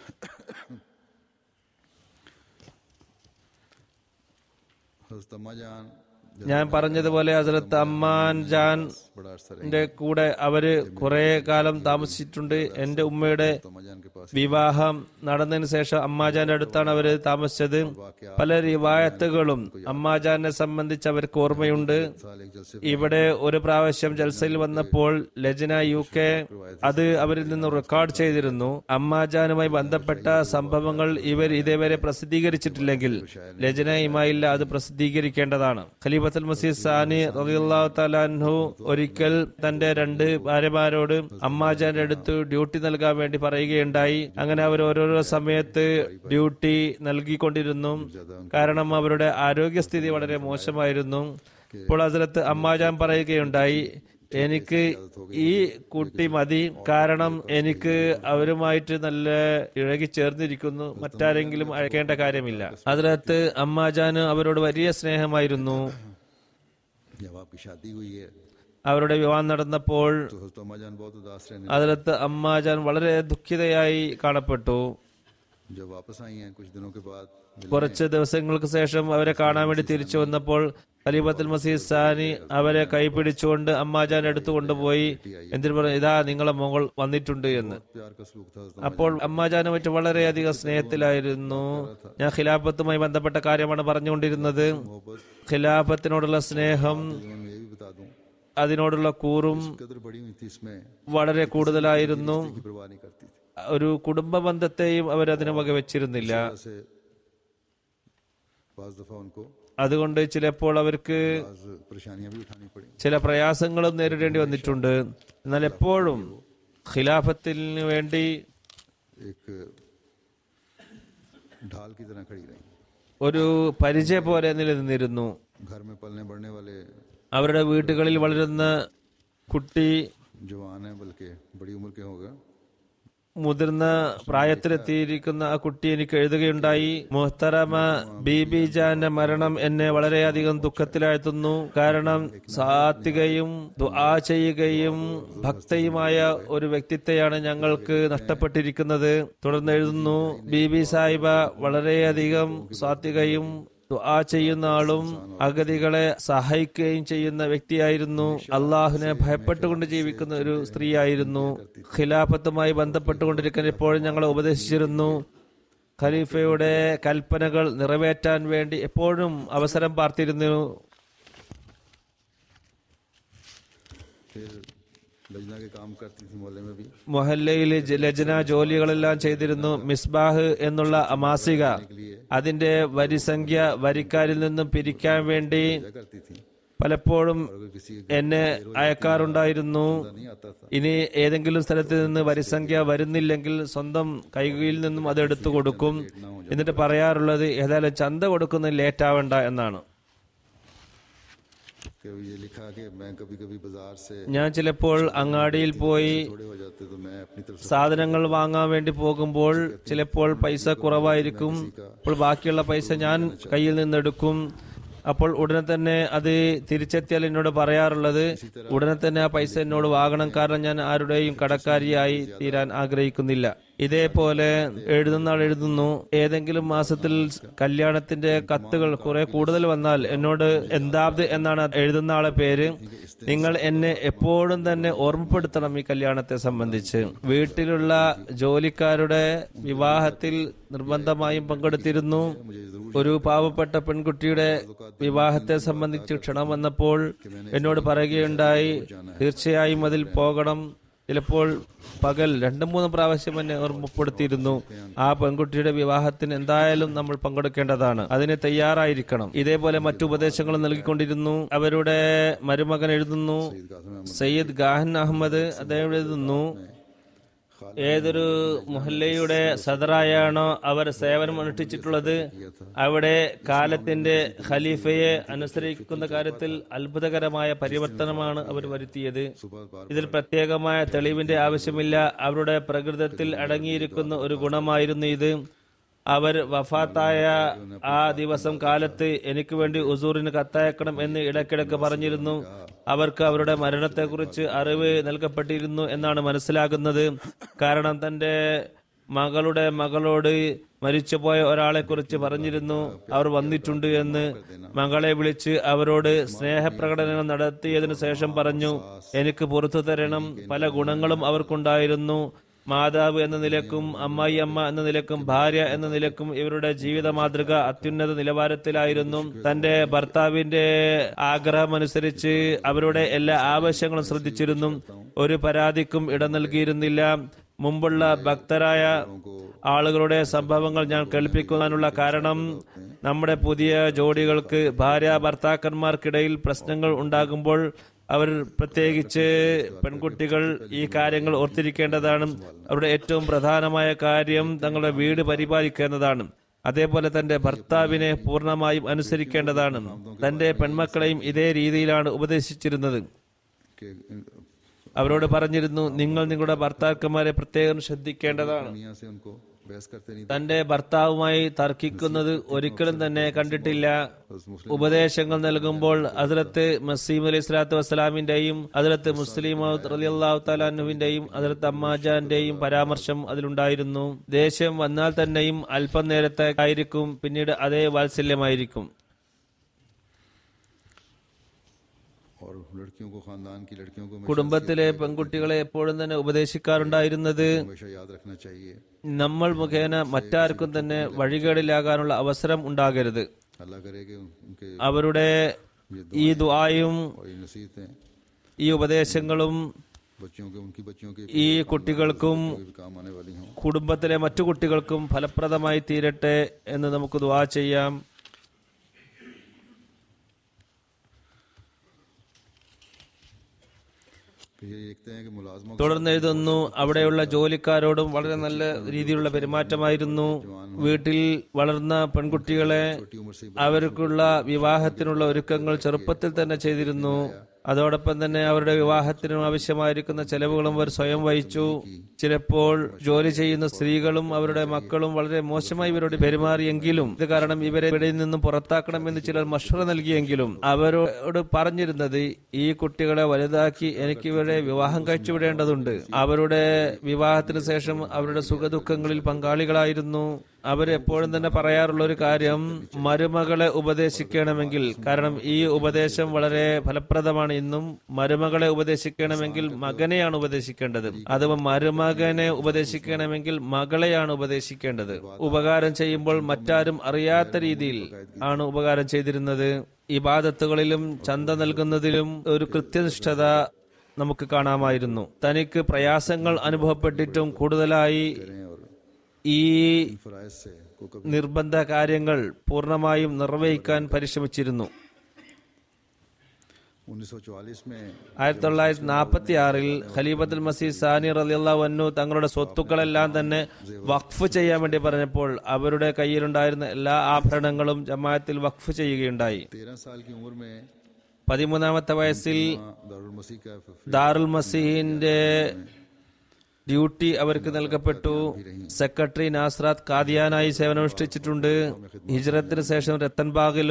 Speaker 2: हजरत अम्मा जान
Speaker 3: ഞാൻ പറഞ്ഞതുപോലെ ഹസരത്ത് അമ്മാൻ ജാൻ
Speaker 2: बड़ा अरसा रही
Speaker 3: ന്റെ കൂടെ അവര് കുറെ കാലം താമസിച്ചിട്ടുണ്ട് എന്റെ ഉമ്മയുടെ
Speaker 2: अम्मा जान के पास
Speaker 3: വിവാഹം നടന്നതിന് ശേഷം അമ്മാജാന്റെ അടുത്താണ് അവര് താമസിച്ചത് പല റിവായത്തുകളും അമ്മാജാനെ സംബന്ധിച്ച് അവർക്ക് ഓർമ്മയുണ്ട്
Speaker 2: साल एक जलसे
Speaker 3: ഇവിടെ ഒരു പ്രാവശ്യം ജൽസയിൽ വന്നപ്പോൾ ലജന യു കെ അത് അവരിൽ നിന്ന് റെക്കോർഡ് ചെയ്തിരുന്നു അമ്മാജാനുമായി ബന്ധപ്പെട്ട സംഭവങ്ങൾ ഇവർ ഇതേവരെ പ്രസിദ്ധീകരിച്ചിട്ടില്ലെങ്കിൽ ലജന ഇമായില്ല അത് പ്രസിദ്ധീകരിക്കേണ്ടതാണ് ഖലീഫത്തുൽ മസീദ് സാനി റളിയല്ലാഹു തആല അൻഹു ഒരിക്കൽ തന്റെ രണ്ട് ഭാര്യമാരോട് അമ്മാജാന്റെ അടുത്ത് ഡ്യൂട്ടി നൽകാൻ വേണ്ടി പറയുകയുണ്ടായി അങ്ങനെ അവർ ഓരോരോ സമയത്ത് ഡ്യൂട്ടി നൽകിക്കൊണ്ടിരുന്നു കാരണം അവരുടെ ആരോഗ്യസ്ഥിതി വളരെ മോശമായിരുന്നു ഇപ്പോൾ ഹസരത്ത് അമ്മാജാൻ പറയുകയുണ്ടായി എനിക്ക് ഈ കുട്ടി മതി കാരണം എനിക്ക് അവരുമായിട്ട് നല്ല ഇഴകി ചേർന്നിരിക്കുന്നു മറ്റാരെങ്കിലും അയക്കേണ്ട കാര്യമില്ല അതിനകത്ത് അമ്മാജാന് അവരോട് വലിയ സ്നേഹമായിരുന്നു
Speaker 2: जब आपकी शादी हुई है
Speaker 3: അവരുടെ വിവാഹം നടന്നപ്പോൾ
Speaker 2: तो हजरत अम्मा जान बहुत उदास रहने
Speaker 3: അതിലത്ത് അമ്മാജാൻ വളരെ ദുഃഖിതയായി കാണപ്പെട്ടു
Speaker 2: जब वापस आई हैं कुछ दिनों के बाद मिलने,
Speaker 3: കുറച്ച് ദിവസങ്ങൾക്ക് ശേഷം അവരെ കാണാൻ വേണ്ടി തിരിച്ചു വന്നപ്പോൾ ഖലീഫത്തുൽ മസീദ് സാനി അവരെ കൈപിടിച്ചുകൊണ്ട് അമ്മാജാൻ എടുത്തു കൊണ്ടുപോയി എന്തിനു പറഞ്ഞു ഇതാ നിങ്ങളെ മകൾ വന്നിട്ടുണ്ട് എന്ന്
Speaker 2: प्यार का सलूक था हजरत
Speaker 3: അപ്പോൾ അമ്മാജാനുമായിട്ട് വളരെയധികം സ്നേഹത്തിലായിരുന്നു ഞാൻ ഖിലാഫത്തുമായി ബന്ധപ്പെട്ട കാര്യമാണ് പറഞ്ഞുകൊണ്ടിരുന്നത് ഖിലാഫത്തിനോടുള്ള സ്നേഹം
Speaker 2: मैं ये भी बता दूं
Speaker 3: അതിനോടുള്ള കൂറും
Speaker 2: कदर बड़ी हुई थी इसमें
Speaker 3: വളരെ കൂടുതലായിരുന്നു
Speaker 2: की परवाह नहीं करती थी
Speaker 3: ഒരു കുടുംബ ബന്ധത്തെയും അവരതിന് വകവെച്ചിരുന്നില്ല
Speaker 2: ऐसे बाज दफा उनको
Speaker 3: അതുകൊണ്ട് ചിലപ്പോൾ അവർക്ക്
Speaker 2: बाज परेशानियां भी उठानी पड़ी
Speaker 3: ചില പ്രയാസങ്ങളും നേരിടേണ്ടി വന്നിട്ടുണ്ട് എന്നാൽ എപ്പോഴും ഖിലാഫത്തിന് വേണ്ടി
Speaker 2: एक ढाल की तरह खड़ी रही
Speaker 3: ഒരു പരിചയ പോലെ നിലനിന്നിരുന്നു
Speaker 2: घर में पलने बढ़ने वाले
Speaker 3: അവരുടെ വീട്ടുകളിൽ വളരുന്ന കുട്ടി
Speaker 2: जवान हैं बल्कि बड़ी उम्र के हो गए
Speaker 3: മുതിർന്ന പ്രായത്തിലെത്തിയിരിക്കുന്ന ആ കുട്ടി എനിക്ക് എഴുതുകയുണ്ടായി മുഹത്തറമ ബീബി ജാന്റെ മരണം എന്നെ വളരെയധികം ദുഃഖത്തിലാഴ്ത്തുന്നു കാരണം സാത്വികയും ദുആ ചെയ്യുകയും ഭക്തയുമായ ഒരു വ്യക്തിത്വയാണ് ഞങ്ങൾക്ക് നഷ്ടപ്പെട്ടിരിക്കുന്നത് തുടർന്ന് എഴുതുന്നു ബീബി സാഹിബ വളരെയധികം സാത്വികയും ദുആ ചെയ്യുന്ന ആളും അഗതികളെ സഹായിക്കുകയും ചെയ്യുന്ന വ്യക്തിയായിരുന്നു അള്ളാഹുവിനെ ഭയപ്പെട്ടുകൊണ്ട് ജീവിക്കുന്ന ഒരു സ്ത്രീയായിരുന്നു ഖിലാഫത്തുമായി ബന്ധപ്പെട്ടുകൊണ്ടിരിക്കുന്ന എപ്പോഴും ഞങ്ങളെ ഉപദേശിച്ചിരുന്നു ഖലീഫയുടെ കൽപ്പനകൾ നിറവേറ്റാൻ വേണ്ടി എപ്പോഴും അവസരം പാർത്തിരുന്നു
Speaker 2: फिर लजना के काम करती थी मोहल्ले में भी
Speaker 3: മൊഹല്ലയിൽ ജ- ലജ്ന ജോലികളെല്ലാം ചെയ്തിരുന്നു മിസ്ബാഹ് എന്നുള്ള അമാസിക അതിന്റെ വരിസംഖ്യ വരിക്കാരിൽ നിന്നും പിരിക്കാൻ വേണ്ടി
Speaker 2: क्या करती थी
Speaker 3: പലപ്പോഴും
Speaker 2: अगर किसी के
Speaker 3: എന്നെ അയക്കാറുണ്ടായിരുന്നു
Speaker 2: घर नहीं आता था
Speaker 3: ഇനി ഏതെങ്കിലും സ്ഥലത്ത് നിന്ന് വരിസംഖ്യ വരുന്നില്ലെങ്കിൽ സ്വന്തം കൈകയിൽ നിന്നും അത് എടുത്തു കൊടുക്കും എന്നിട്ട് പറയാറുള്ളത് ഏതായാലും ചന്ത കൊടുക്കുന്നത് ലേറ്റ് ആവണ്ട എന്നാണ്
Speaker 2: कि ये लिखा कि मैं कभी कभी बाजार से
Speaker 3: ഞാൻ ചിലപ്പോൾ അങ്ങാടിയിൽ പോയി
Speaker 2: थोड़े हो जाते तो मैं अपनी तरफ से
Speaker 3: സാധനങ്ങൾ വാങ്ങാൻ വേണ്ടി പോകുമ്പോൾ ചിലപ്പോൾ പൈസ കുറവായിരിക്കും അപ്പോൾ ബാക്കിയുള്ള പൈസ ഞാൻ കയ്യിൽ നിന്ന് എടുക്കും അപ്പോൾ ഉടനെ തന്നെ അത് തിരിച്ചെത്തിയാൽ എന്നോട് പറയാറുള്ളത് ഉടനെ തന്നെ ആ പൈസ എന്നോട് വാങ്ങണം കാരണം ഞാൻ ആരുടെയും കടക്കാരിയായി തീരാൻ ആഗ്രഹിക്കുന്നില്ല ഇതേപോലെ എഴുതുന്ന ആൾ എഴുതുന്നു ഏതെങ്കിലും മാസത്തിൽ കല്യാണത്തിന്റെ കത്തുകൾ കുറെ കൂടുതൽ വന്നാൽ എന്നോട് എന്താബ്ദ് എന്നാണ് എഴുതുന്ന ആളെ പേര് നിങ്ങൾ എന്നെ എപ്പോഴും തന്നെ ഓർമ്മപ്പെടുത്തണം ഈ കല്യാണത്തെ സംബന്ധിച്ച് വീട്ടിലുള്ള ജോലിക്കാരുടെ വിവാഹത്തിൽ നിർബന്ധമായും പങ്കെടുത്തിരുന്നു ഒരു പാവപ്പെട്ട പെൺകുട്ടിയുടെ വിവാഹത്തെ സംബന്ധിച്ച് ക്ഷണം വന്നപ്പോൾ എന്നോട് പറയുകയുണ്ടായി തീർച്ചയായും അതിൽ പോകണം ചിലപ്പോൾ പകൽ രണ്ടു മൂന്ന് പ്രാവശ്യം എന്നെ ഓർമ്മപ്പെടുത്തിയിരുന്നു ആ പെൺകുട്ടിയുടെ വിവാഹത്തിന് എന്തായാലും നമ്മൾ പങ്കെടുക്കേണ്ടതാണ് അതിന് തയ്യാറായിരിക്കണം ഇതേപോലെ മറ്റു ഉപദേശങ്ങളും നൽകിക്കൊണ്ടിരുന്നു അവരുടെ മരുമകൻ എഴുതുന്നു സയ്യിദ് ഗാഹൻ അഹമ്മദ് അദ്ദേഹം എഴുതുന്നു ഏതൊരു മുഹല്ലയുടെ സദറായാണോ അവർ സേവനം അനുഷ്ഠിച്ചിട്ടുള്ളത് അവിടെ കാലത്തിന്റെ ഖലീഫയെ അനുസരിക്കുന്ന കാര്യത്തിൽ അത്ഭുതകരമായ പരിവർത്തനമാണ് അവർ വരുത്തിയത് ഇതിൽ പ്രത്യേകമായ തെളിവിന്റെ ആവശ്യമില്ല അവരുടെ പ്രകൃതത്തിൽ അടങ്ങിയിരിക്കുന്ന ഒരു ഗുണമായിരുന്നു ഇത് അവർ വഫാത്തായ ആ ദിവസം കാലത്ത് എനിക്ക് വേണ്ടി ഉസൂറിന് കത്തയക്കണം എന്ന് ഇടയ്ക്കിടയ്ക്ക് പറഞ്ഞിരുന്നു അവർക്ക് അവരുടെ മരണത്തെക്കുറിച്ച് അറിവ് നൽകപ്പെട്ടിരുന്നു എന്നാണ് മനസ്സിലാകുന്നത് കാരണം തന്റെ മകളുടെ മകളോട് മരിച്ചുപോയ ഒരാളെ കുറിച്ച് പറഞ്ഞിരുന്നു അവർ വന്നിട്ടുണ്ട് എന്ന് മകളെ വിളിച്ച് അവരോട് സ്നേഹപ്രകടനം നടത്തിയതിനു ശേഷം പറഞ്ഞു എനിക്ക് പുറത്തു തരണം പല ഗുണങ്ങളും അവർക്കുണ്ടായിരുന്നു മാതാവ് എന്ന നിലക്കും അമ്മായി അമ്മ എന്ന നിലക്കും ഭാര്യ എന്ന നിലക്കും ഇവരുടെ ജീവിത മാതൃക അത്യുന്നത നിലവാരത്തിലായിരുന്നു തന്റെ ഭർത്താവിന്റെ ആഗ്രഹമനുസരിച്ച് അവരുടെ എല്ലാ ആവശ്യങ്ങളും ശ്രദ്ധിച്ചിരുന്നു ഒരു പരാതിക്കും ഇടം നൽകിയിരുന്നില്ല മുമ്പുള്ള ഭക്തരായ ആളുകളുടെ സംഭവങ്ങൾ ഞാൻ കേൾപ്പിക്കാനുള്ള കാരണം നമ്മുടെ പുതിയ ജോഡികൾക്ക് ഭാര്യ ഭർത്താക്കന്മാർക്കിടയിൽ പ്രശ്നങ്ങൾ ഉണ്ടാകുമ്പോൾ അവർ പ്രത്യേകിച്ച് പെൺകുട്ടികൾ ഈ കാര്യങ്ങൾ ഓർത്തിരിക്കേണ്ടതാണ് അവരുടെ ഏറ്റവും പ്രധാനമായ കാര്യം തങ്ങളുടെ വീട് പരിപാലിക്കേണ്ടതാണ് അതേപോലെ തന്റെ ഭർത്താവിനെ പൂർണ്ണമായും അനുസരിക്കേണ്ടതാണ് തന്റെ പെൺമക്കളെയും ഇതേ രീതിയിലാണ് ഉപദേശിച്ചിരുന്നത്
Speaker 2: कि
Speaker 3: അവരോട് പറഞ്ഞിരുന്നു നിങ്ങൾ നിങ്ങളുടെ ഭർത്താക്കന്മാരെ പ്രത്യേകം ശ്രദ്ധിക്കേണ്ടതാണ്
Speaker 2: दुनिया से उनको बहस करते नहीं
Speaker 3: തന്റെ ഭർത്താവുമായി തർക്കിക്കുന്നത് ഒരിക്കലും തന്നെ കണ്ടിട്ടില്ല ഉപദേശങ്ങൾ നൽകുമ്പോൾ അതിലത്ത് മസീം അലൈഹി സ്വലാത്തു വസ്സലാമിന്റെയും അതിലത്ത് മുസ്ലിം അള്ളാഹു താലാനുവിന്റെയും അതിലത്ത് അമ്മാജാന്റെയും പരാമർശം അതിലുണ്ടായിരുന്നു ദേഷ്യം വന്നാൽ തന്നെയും അല്പം നേരത്തെ ആയിരിക്കും പിന്നീട് അതേ വാത്സല്യമായിരിക്കും
Speaker 2: और लड़कियों को खानदान की लड़कियों को हमेशा
Speaker 3: കുടുംബത്തിലെ പെൺകുട്ടികളെ എപ്പോഴും തന്നെ ഉപദേശിക്കാറുണ്ടായിരുന്നത്
Speaker 2: हमेशा याद रखना चाहिए
Speaker 3: നമ്മൾ മുഖേന മറ്റാർക്കും തന്നെ വഴികേടിലാകാനുള്ള അവസരം ഉണ്ടാകരുത്
Speaker 2: अल्लाह करे कि उनके
Speaker 3: അവരുടെ ഈ ദുആയും
Speaker 2: और ये नसीहतें
Speaker 3: ഈ ഉപദേശങ്ങളും
Speaker 2: बच्चों के उनकी बच्चियों के
Speaker 3: ഈ കുട്ടികൾക്കും
Speaker 2: कोई भी काम आने वाली हों
Speaker 3: കുടുംബത്തിലെ മറ്റു കുട്ടികൾക്കും ഫലപ്രദമായി തീരട്ടെ എന്ന് നമുക്ക് ദുആ ചെയ്യാം
Speaker 2: फिर ये देखते हैं कि मुलाजमों
Speaker 3: തുടർന്ന് എഴുതുന്നു അവിടെയുള്ള ജോലിക്കാരോടും വളരെ നല്ല രീതിയിലുള്ള പെരുമാറ്റമായിരുന്നു വീട്ടിൽ വളർന്ന പെൺകുട്ടികളെ
Speaker 2: की उम्र से
Speaker 3: അവർക്കുള്ള വിവാഹത്തിനുള്ള ഒരുക്കങ്ങൾ ചെറുപ്പത്തിൽ തന്നെ ചെയ്തിരുന്നു അതോടൊപ്പം തന്നെ അവരുടെ വിവാഹത്തിനും ആവശ്യമായിരിക്കുന്ന ചെലവുകളും അവർ സ്വയം വഹിച്ചു ചിലപ്പോൾ ജോലി ചെയ്യുന്ന സ്ത്രീകളും അവരുടെ മക്കളും വളരെ മോശമായി ഇവരോട് പെരുമാറിയെങ്കിലും ഇത് കാരണം ഇവരെ ഇവിടെ നിന്നും പുറത്താക്കണമെന്ന് ചിലർ മഷ്വറ നൽകിയെങ്കിലും അവരോട് പറഞ്ഞിരുന്നത് ഈ കുട്ടികളെ വലുതാക്കി എനിക്ക് ഇവരെ വിവാഹം കഴിച്ചുവിടേണ്ടതുണ്ട് അവരുടെ വിവാഹത്തിന് ശേഷം അവരുടെ സുഖദുഃഖങ്ങളിൽ പങ്കാളികളായിരുന്നു അവർ എപ്പോഴും തന്നെ പറയാറുള്ള ഒരു കാര്യം മരുമകളെ ഉപദേശിക്കണമെങ്കിൽ കാരണം ഈ ഉപദേശം വളരെ ഫലപ്രദമാണ് ഇന്നും മരുമകളെ ഉപദേശിക്കണമെങ്കിൽ മകനെയാണ് ഉപദേശിക്കേണ്ടത് അഥവാ മരുമകനെ ഉപദേശിക്കണമെങ്കിൽ മകളെയാണ് ഉപദേശിക്കേണ്ടത് ഉപകാരം ചെയ്യുമ്പോൾ മറ്റാരും അറിയാത്ത രീതിയിൽ ആണ് ഉപകാരം ചെയ്തിരുന്നത് ഇബാദത്തുകളിലും ചന്ത നൽകുന്നതിലും ഒരു കൃത്യനിഷ്ഠത നമുക്ക് കാണാമായിരുന്നു തനിക്ക് പ്രയാസങ്ങൾ അനുഭവപ്പെട്ടിട്ടും കൂടുതലായി ഈ
Speaker 2: फराइज से को कभी
Speaker 3: നിർബന്ധ കാര്യങ്ങൾ പൂർണ്ണമായും നിർവഹിക്കാൻ പരിശ്രമിച്ചിരുന്നു
Speaker 2: 1944 में
Speaker 3: ആയിരത്തി തൊള്ളായിരത്തി നാൽപ്പത്തി ആറിൽ ഖലീഫത്തുൽ മസീദ് സാനി റലിയുള്ള വന്നു തങ്ങളുടെ സ്വത്തുക്കളെല്ലാം തന്നെ വഖഫ് ചെയ്യാൻ വേണ്ടി പറഞ്ഞപ്പോൾ അവരുടെ കയ്യിലുണ്ടായിരുന്ന എല്ലാ ആഭരണങ്ങളും ജമാഅത്തിൽ വഖഫ് ചെയ്യുകയുണ്ടായി
Speaker 2: 13 साल की उम्र में
Speaker 3: പതിമൂന്നാമത്തെ വയസ്സിൽ
Speaker 2: दारुल मसीह का
Speaker 3: ദാറുൽ മസീഹിന്റെ ഡ്യൂട്ടി അവർക്ക് നൽകപ്പെട്ടു സെക്രട്ടറി നാസ്രാത്ത് കാദിയാനായി സേവനമനുഷ്ഠിച്ചിട്ടുണ്ട് ഹിജ്റത്തിന് ശേഷം രത്തൻബാഗിലും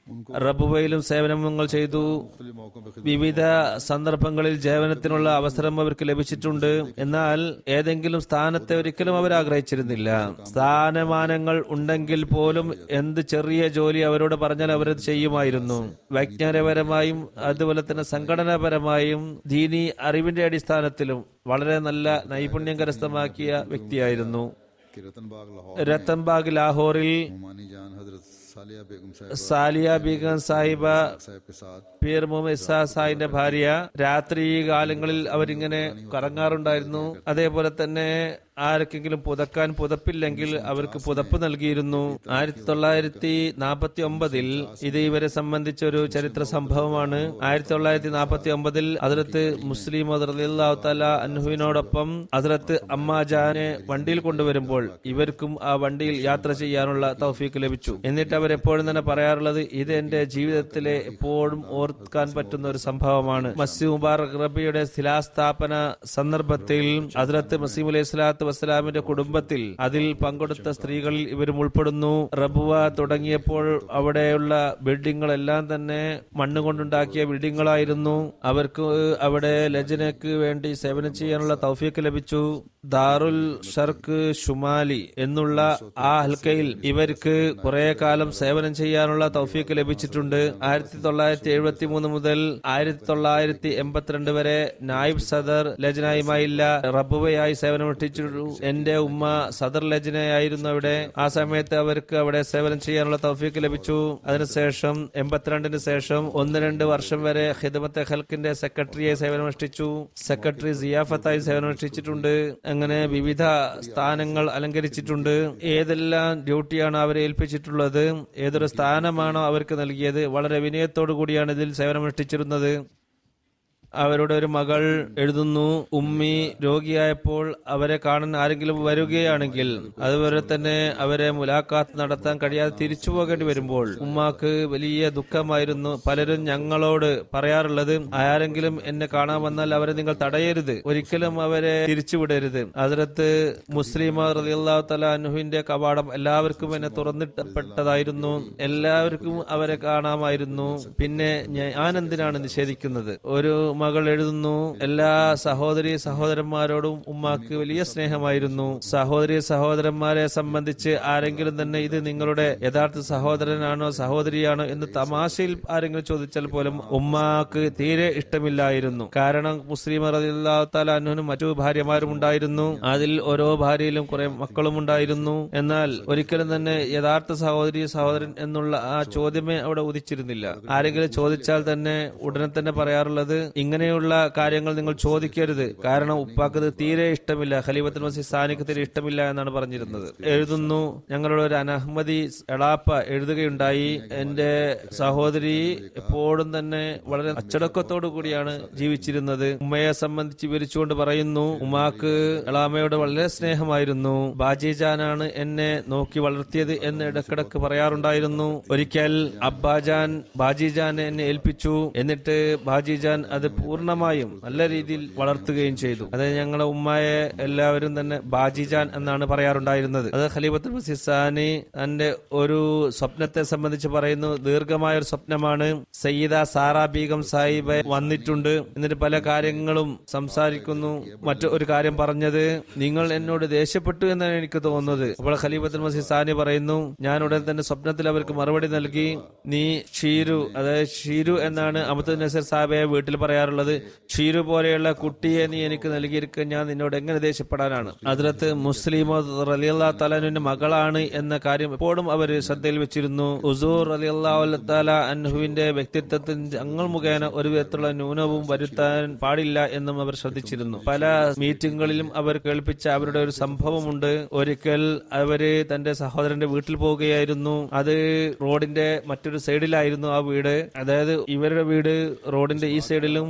Speaker 3: റബുവയിലും സേവനങ്ങൾ ചെയ്തു
Speaker 2: मुख्तलिफ मौकों पर खिदमत
Speaker 3: വിവിധ സന്ദർഭങ്ങളിൽ സേവനത്തിനുള്ള അവസരം അവർക്ക് ലഭിച്ചിട്ടുണ്ട് എന്നാൽ ഏതെങ്കിലും സ്ഥാനത്തെ ഒരിക്കലും അവർ ആഗ്രഹിച്ചിരുന്നില്ല സ്ഥാനമാനങ്ങൾ ഉണ്ടെങ്കിൽ പോലും എന്ത് ചെറിയ ജോലി അവരോട് പറഞ്ഞാൽ അവരത് ചെയ്യുമായിരുന്നു വൈജ്ഞാനപരമായും അതുപോലെ തന്നെ സംഘടനാപരമായും ദീനി അറിവിന്റെ അടിസ്ഥാനത്തിലും വളരെ നല്ല നൈപുണ്യം കരസ്ഥമാക്കിയ വ്യക്തിയായിരുന്നു
Speaker 2: कि रतन बाग लाहौर
Speaker 3: രത്തൻബാഗ് ലാഹോറിൽ
Speaker 2: मोमानी जान हजरत सालिया बेगम साहब
Speaker 3: സാലിയ ബീഗം സാഹിബ
Speaker 2: साहब के साथ
Speaker 3: പീർ മുഹമ്മദ് ഇസാ സാഹിന്റെ ഭാര്യ രാത്രി കാലങ്ങളിൽ അവരിങ്ങനെ കറങ്ങാറുണ്ടായിരുന്നു അതേപോലെ തന്നെ ആർക്കെങ്കിലും പുതക്കാൻ പുതപ്പില്ലെങ്കിൽ അവർക്ക് പുതപ്പ് നൽകിയിരുന്നു ആയിരത്തി തൊള്ളായിരത്തി നാൽപ്പത്തി ഒമ്പതിൽ ഇത് ഇവരെ സംബന്ധിച്ച ഒരു ചരിത്ര സംഭവമാണ് ആയിരത്തി തൊള്ളായിരത്തി നാൽപ്പത്തി ഒമ്പതിൽ അതിർത്ത് മുസ്ലിം തല അൻഹുവിനോടൊപ്പം അതിർത്ത് അമ്മാജാനെ വണ്ടിയിൽ കൊണ്ടുവരുമ്പോൾ ഇവർക്കും ആ വണ്ടിയിൽ യാത്ര ചെയ്യാനുള്ള തൗഫീക്ക് ലഭിച്ചു എന്നിട്ട് അവർ എപ്പോഴും തന്നെ പറയാറുള്ളത് ഇത് എന്റെ ജീവിതത്തിലെ എപ്പോഴും ഓർക്കാൻ പറ്റുന്ന ഒരു സംഭവമാണ് മസീദ് മുബാറക് റബിയുടെ ശിലാസ്ഥാപന സന്ദർഭത്തിൽ അതിർത്ത് മസീം അലൈഹി സ്വലാത്തു വസ്സലാമിന്റെ കുടുംബത്തിൽ അതിൽ പങ്കെടുത്ത സ്ത്രീകളിൽ ഇവരും ഉൾപ്പെടുന്നു റബുവ തുടങ്ങിയപ്പോൾ അവിടെയുള്ള ബിൽഡിങ്ങുകളെല്ലാം തന്നെ മണ്ണ് കൊണ്ടുണ്ടാക്കിയ ബിൽഡിങ്ങുകളായിരുന്നു അവർക്ക് അവിടെ ലജനക്ക് വേണ്ടി സേവനം ചെയ്യാനുള്ള തൗഫീക്ക് ലഭിച്ചു ദാറുൽ ഷർക്ക് ഷുമാലി എന്നുള്ള ആ ഹൽക്കയിൽ ഇവർക്ക് കുറെ കാലം സേവനം ചെയ്യാനുള്ള തൗഫീക്ക് ലഭിച്ചിട്ടുണ്ട് ആയിരത്തി തൊള്ളായിരത്തി എഴുപത്തി മൂന്ന് മുതൽ ആയിരത്തി തൊള്ളായിരത്തി എൺപത്തിരണ്ട് വരെ നായിബ് സദർ ലജനായുമായില്ല റബുവയായി സേവനമനുഷ്ഠിച്ചു എന്റെ ഉമ്മ സദർ ലജനയായിരുന്നു അവിടെ ആ സമയത്ത് അവർക്ക് അവിടെ സേവനം ചെയ്യാനുള്ള തൗഫീക്ക് ലഭിച്ചു അതിനുശേഷം എൺപത്തിരണ്ടിന് ശേഷം ഒന്ന് രണ്ട് വർഷം വരെ ഹിദമത്തെ ഹൽക്കിന്റെ സെക്രട്ടറിയായി സേവനമനുഷ്ഠിച്ചു സെക്രട്ടറി സിയാഫത്തായി സേവനമനുഷ്ഠിച്ചിട്ടുണ്ട് അങ്ങനെ വിവിധ സ്ഥാനങ്ങൾ അലങ്കരിച്ചിട്ടുണ്ട് ഏതെല്ലാം ഡ്യൂട്ടിയാണ് അവരെ ഏൽപ്പിച്ചിട്ടുള്ളത് ഏതൊരു സ്ഥാനമാണോ അവർക്ക് നൽകിയത് വളരെ വിനയത്തോടു കൂടിയാണ് ഇതിൽ സേവനമനുഷ്ഠിച്ചിരുന്നത് അവരുടെ ഒരു മകൾ എഴുതുന്നു ഉമ്മി രോഗിയായപ്പോൾ അവരെ കാണാൻ ആരെങ്കിലും വരികയാണെങ്കിൽ അതുപോലെ തന്നെ അവരെ മുലാഖാത്ത് നടത്താൻ കഴിയാതെ തിരിച്ചു പോകേണ്ടി വരുമ്പോൾ ഉമ്മാക്ക് വലിയ ദുഃഖമായിരുന്നു പലരും ഞങ്ങളോട് പറയാറുള്ളത് ആരെങ്കിലും എന്നെ കാണാൻ വന്നാൽ അവരെ നിങ്ങൾ തടയരുത് ഒരിക്കലും അവരെ തിരിച്ചുവിടരുത് അതിലത്ത് മുസ്ലിം തല അനുഹിന്റെ കവാടം എല്ലാവർക്കും എന്നെ തുറന്നിട്ടപ്പെട്ടതായിരുന്നു എല്ലാവർക്കും അവരെ കാണാമായിരുന്നു പിന്നെ ഞാൻ എന്തിനാണ് നിഷേധിക്കുന്നത് ഒരു മകൾ എഴുതുന്നു എല്ലാ സഹോദരി സഹോദരന്മാരോടും ഉമ്മാക്ക് വലിയ സ്നേഹമായിരുന്നു സഹോദരി സഹോദരന്മാരെ സംബന്ധിച്ച് ആരെങ്കിലും തന്നെ ഇത് നിങ്ങളുടെ യഥാർത്ഥ സഹോദരനാണോ സഹോദരിയാണോ എന്ന് തമാശയിൽ ആരെങ്കിലും ചോദിച്ചാൽ പോലും ഉമ്മാക്ക് തീരെ ഇഷ്ടമില്ലായിരുന്നു കാരണം മുസ്ലിം റദിള്ളാത്താലും മറ്റു ഭാര്യമാരും ഉണ്ടായിരുന്നു അതിൽ ഓരോ ഭാര്യയിലും കുറെ മക്കളും ഉണ്ടായിരുന്നു എന്നാൽ ഒരിക്കലും തന്നെ യഥാർത്ഥ സഹോദരി സഹോദരൻ എന്നുള്ള ആ ചോദ്യമേ അവിടെ ഉദിച്ചിരുന്നില്ല ആരെങ്കിലും ചോദിച്ചാൽ തന്നെ ഉടനെ തന്നെ പറയാറുള്ളത് ഇങ്ങനെയുള്ള കാര്യങ്ങൾ നിങ്ങൾ ചോദിക്കരുത് കാരണം ഉപ്പാക്കത് തീരെ ഇഷ്ടമില്ല ഖലീഫത്തുൽ മസീദ് സാനിക്ക് തീരെ ഇഷ്ടമില്ല എന്നാണ് പറഞ്ഞിരുന്നത് എഴുതുന്നു ഞങ്ങളുടെ ഒരു അനഹമ്മദി എളാപ്പ എഴുതുകയുണ്ടായി എന്റെ സഹോദരി എപ്പോഴും തന്നെ വളരെ അച്ചടക്കത്തോടു കൂടിയാണ് ജീവിച്ചിരുന്നത് ഉമ്മയെ സംബന്ധിച്ച് വിവരിച്ചുകൊണ്ട് പറയുന്നു ഉമ്മാക്ക് എളാമയോട് വളരെ സ്നേഹമായിരുന്നു ബാജിജാനാണ് എന്നെ നോക്കി വളർത്തിയത് എന്ന് ഇടക്കിടക്ക് പറയാറുണ്ടായിരുന്നു ഒരിക്കൽ അബ്ബാജാൻ ബാജിജാനെ എന്നെ ഏൽപ്പിച്ചു എന്നിട്ട് ബാജിജാൻ അത് പൂർണ്ണമായും നല്ല രീതിയിൽ വളർത്തുകയും ചെയ്തു അതായത് ഞങ്ങളെ ഉമ്മയെ എല്ലാവരും തന്നെ ബാജിജാൻ എന്നാണ് പറയാറുണ്ടായിരുന്നത് അത് ഖലീഫത്തുൽ മസിസാനി തന്റെ ഒരു സ്വപ്നത്തെ സംബന്ധിച്ച് പറയുന്നു ദീർഘമായ ഒരു സ്വപ്നമാണ് സയ്യിദ സാറ ബീഗം സാഹിബ് വന്നിട്ടുണ്ട് എന്നിട്ട് പല കാര്യങ്ങളും സംസാരിക്കുന്നു മറ്റു ഒരു കാര്യം പറഞ്ഞത് നിങ്ങൾ എന്നോട് ദേഷ്യപ്പെട്ടു എന്നാണ് എനിക്ക് തോന്നുന്നത് അപ്പോൾ ഖലീഫത്തുൽ മസീദ് സാനി പറയുന്നു ഞാൻ ഉടൻ തന്നെ സ്വപ്നത്തിൽ അവർക്ക് മറുപടി നൽകി നീ ഷീരു അതായത് ഷീരു എന്നാണ് അമത്തുൽ നസീർ സാഹിബയെ വീട്ടിൽ പറയാറുള്ളത് ഷീരു പോലെയുള്ള കുട്ടിയെ നീ എനിക്ക് നൽകിയിരിക്കുക ഞാൻ നിന്നോട് എങ്ങനെ ദേഷ്യപ്പെടാനാണ് അതിലത്ത് മുസ്ലിമോ റലിയുള്ള തലാനുവിന്റെ മകളാണ് എന്ന കാര്യം എപ്പോഴും അവർ ശ്രദ്ധയിൽ വെച്ചിരുന്നു ഉസൂർ അലിയുള്ള തല അൻഹുവിന്റെ വ്യക്തിത്വത്തിൽ ഞങ്ങൾ മുഖേന ഒരു വിധത്തിലുള്ള ന്യൂനവും വരുത്താൻ പാടില്ല എന്നും അവർ ശ്രദ്ധിച്ചിരുന്നു പല മീറ്റിങ്ങുകളിലും അവർ കേൾപ്പിച്ച അവരുടെ ഒരു സംഭവമുണ്ട് ഒരിക്കൽ അവര് തന്റെ സഹോദരന്റെ വീട്ടിൽ പോവുകയായിരുന്നു അത് റോഡിന്റെ മറ്റൊരു സൈഡിലായിരുന്നു ആ വീട് അതായത് ഇവരുടെ വീട് റോഡിന്റെ ഈ സൈഡിലും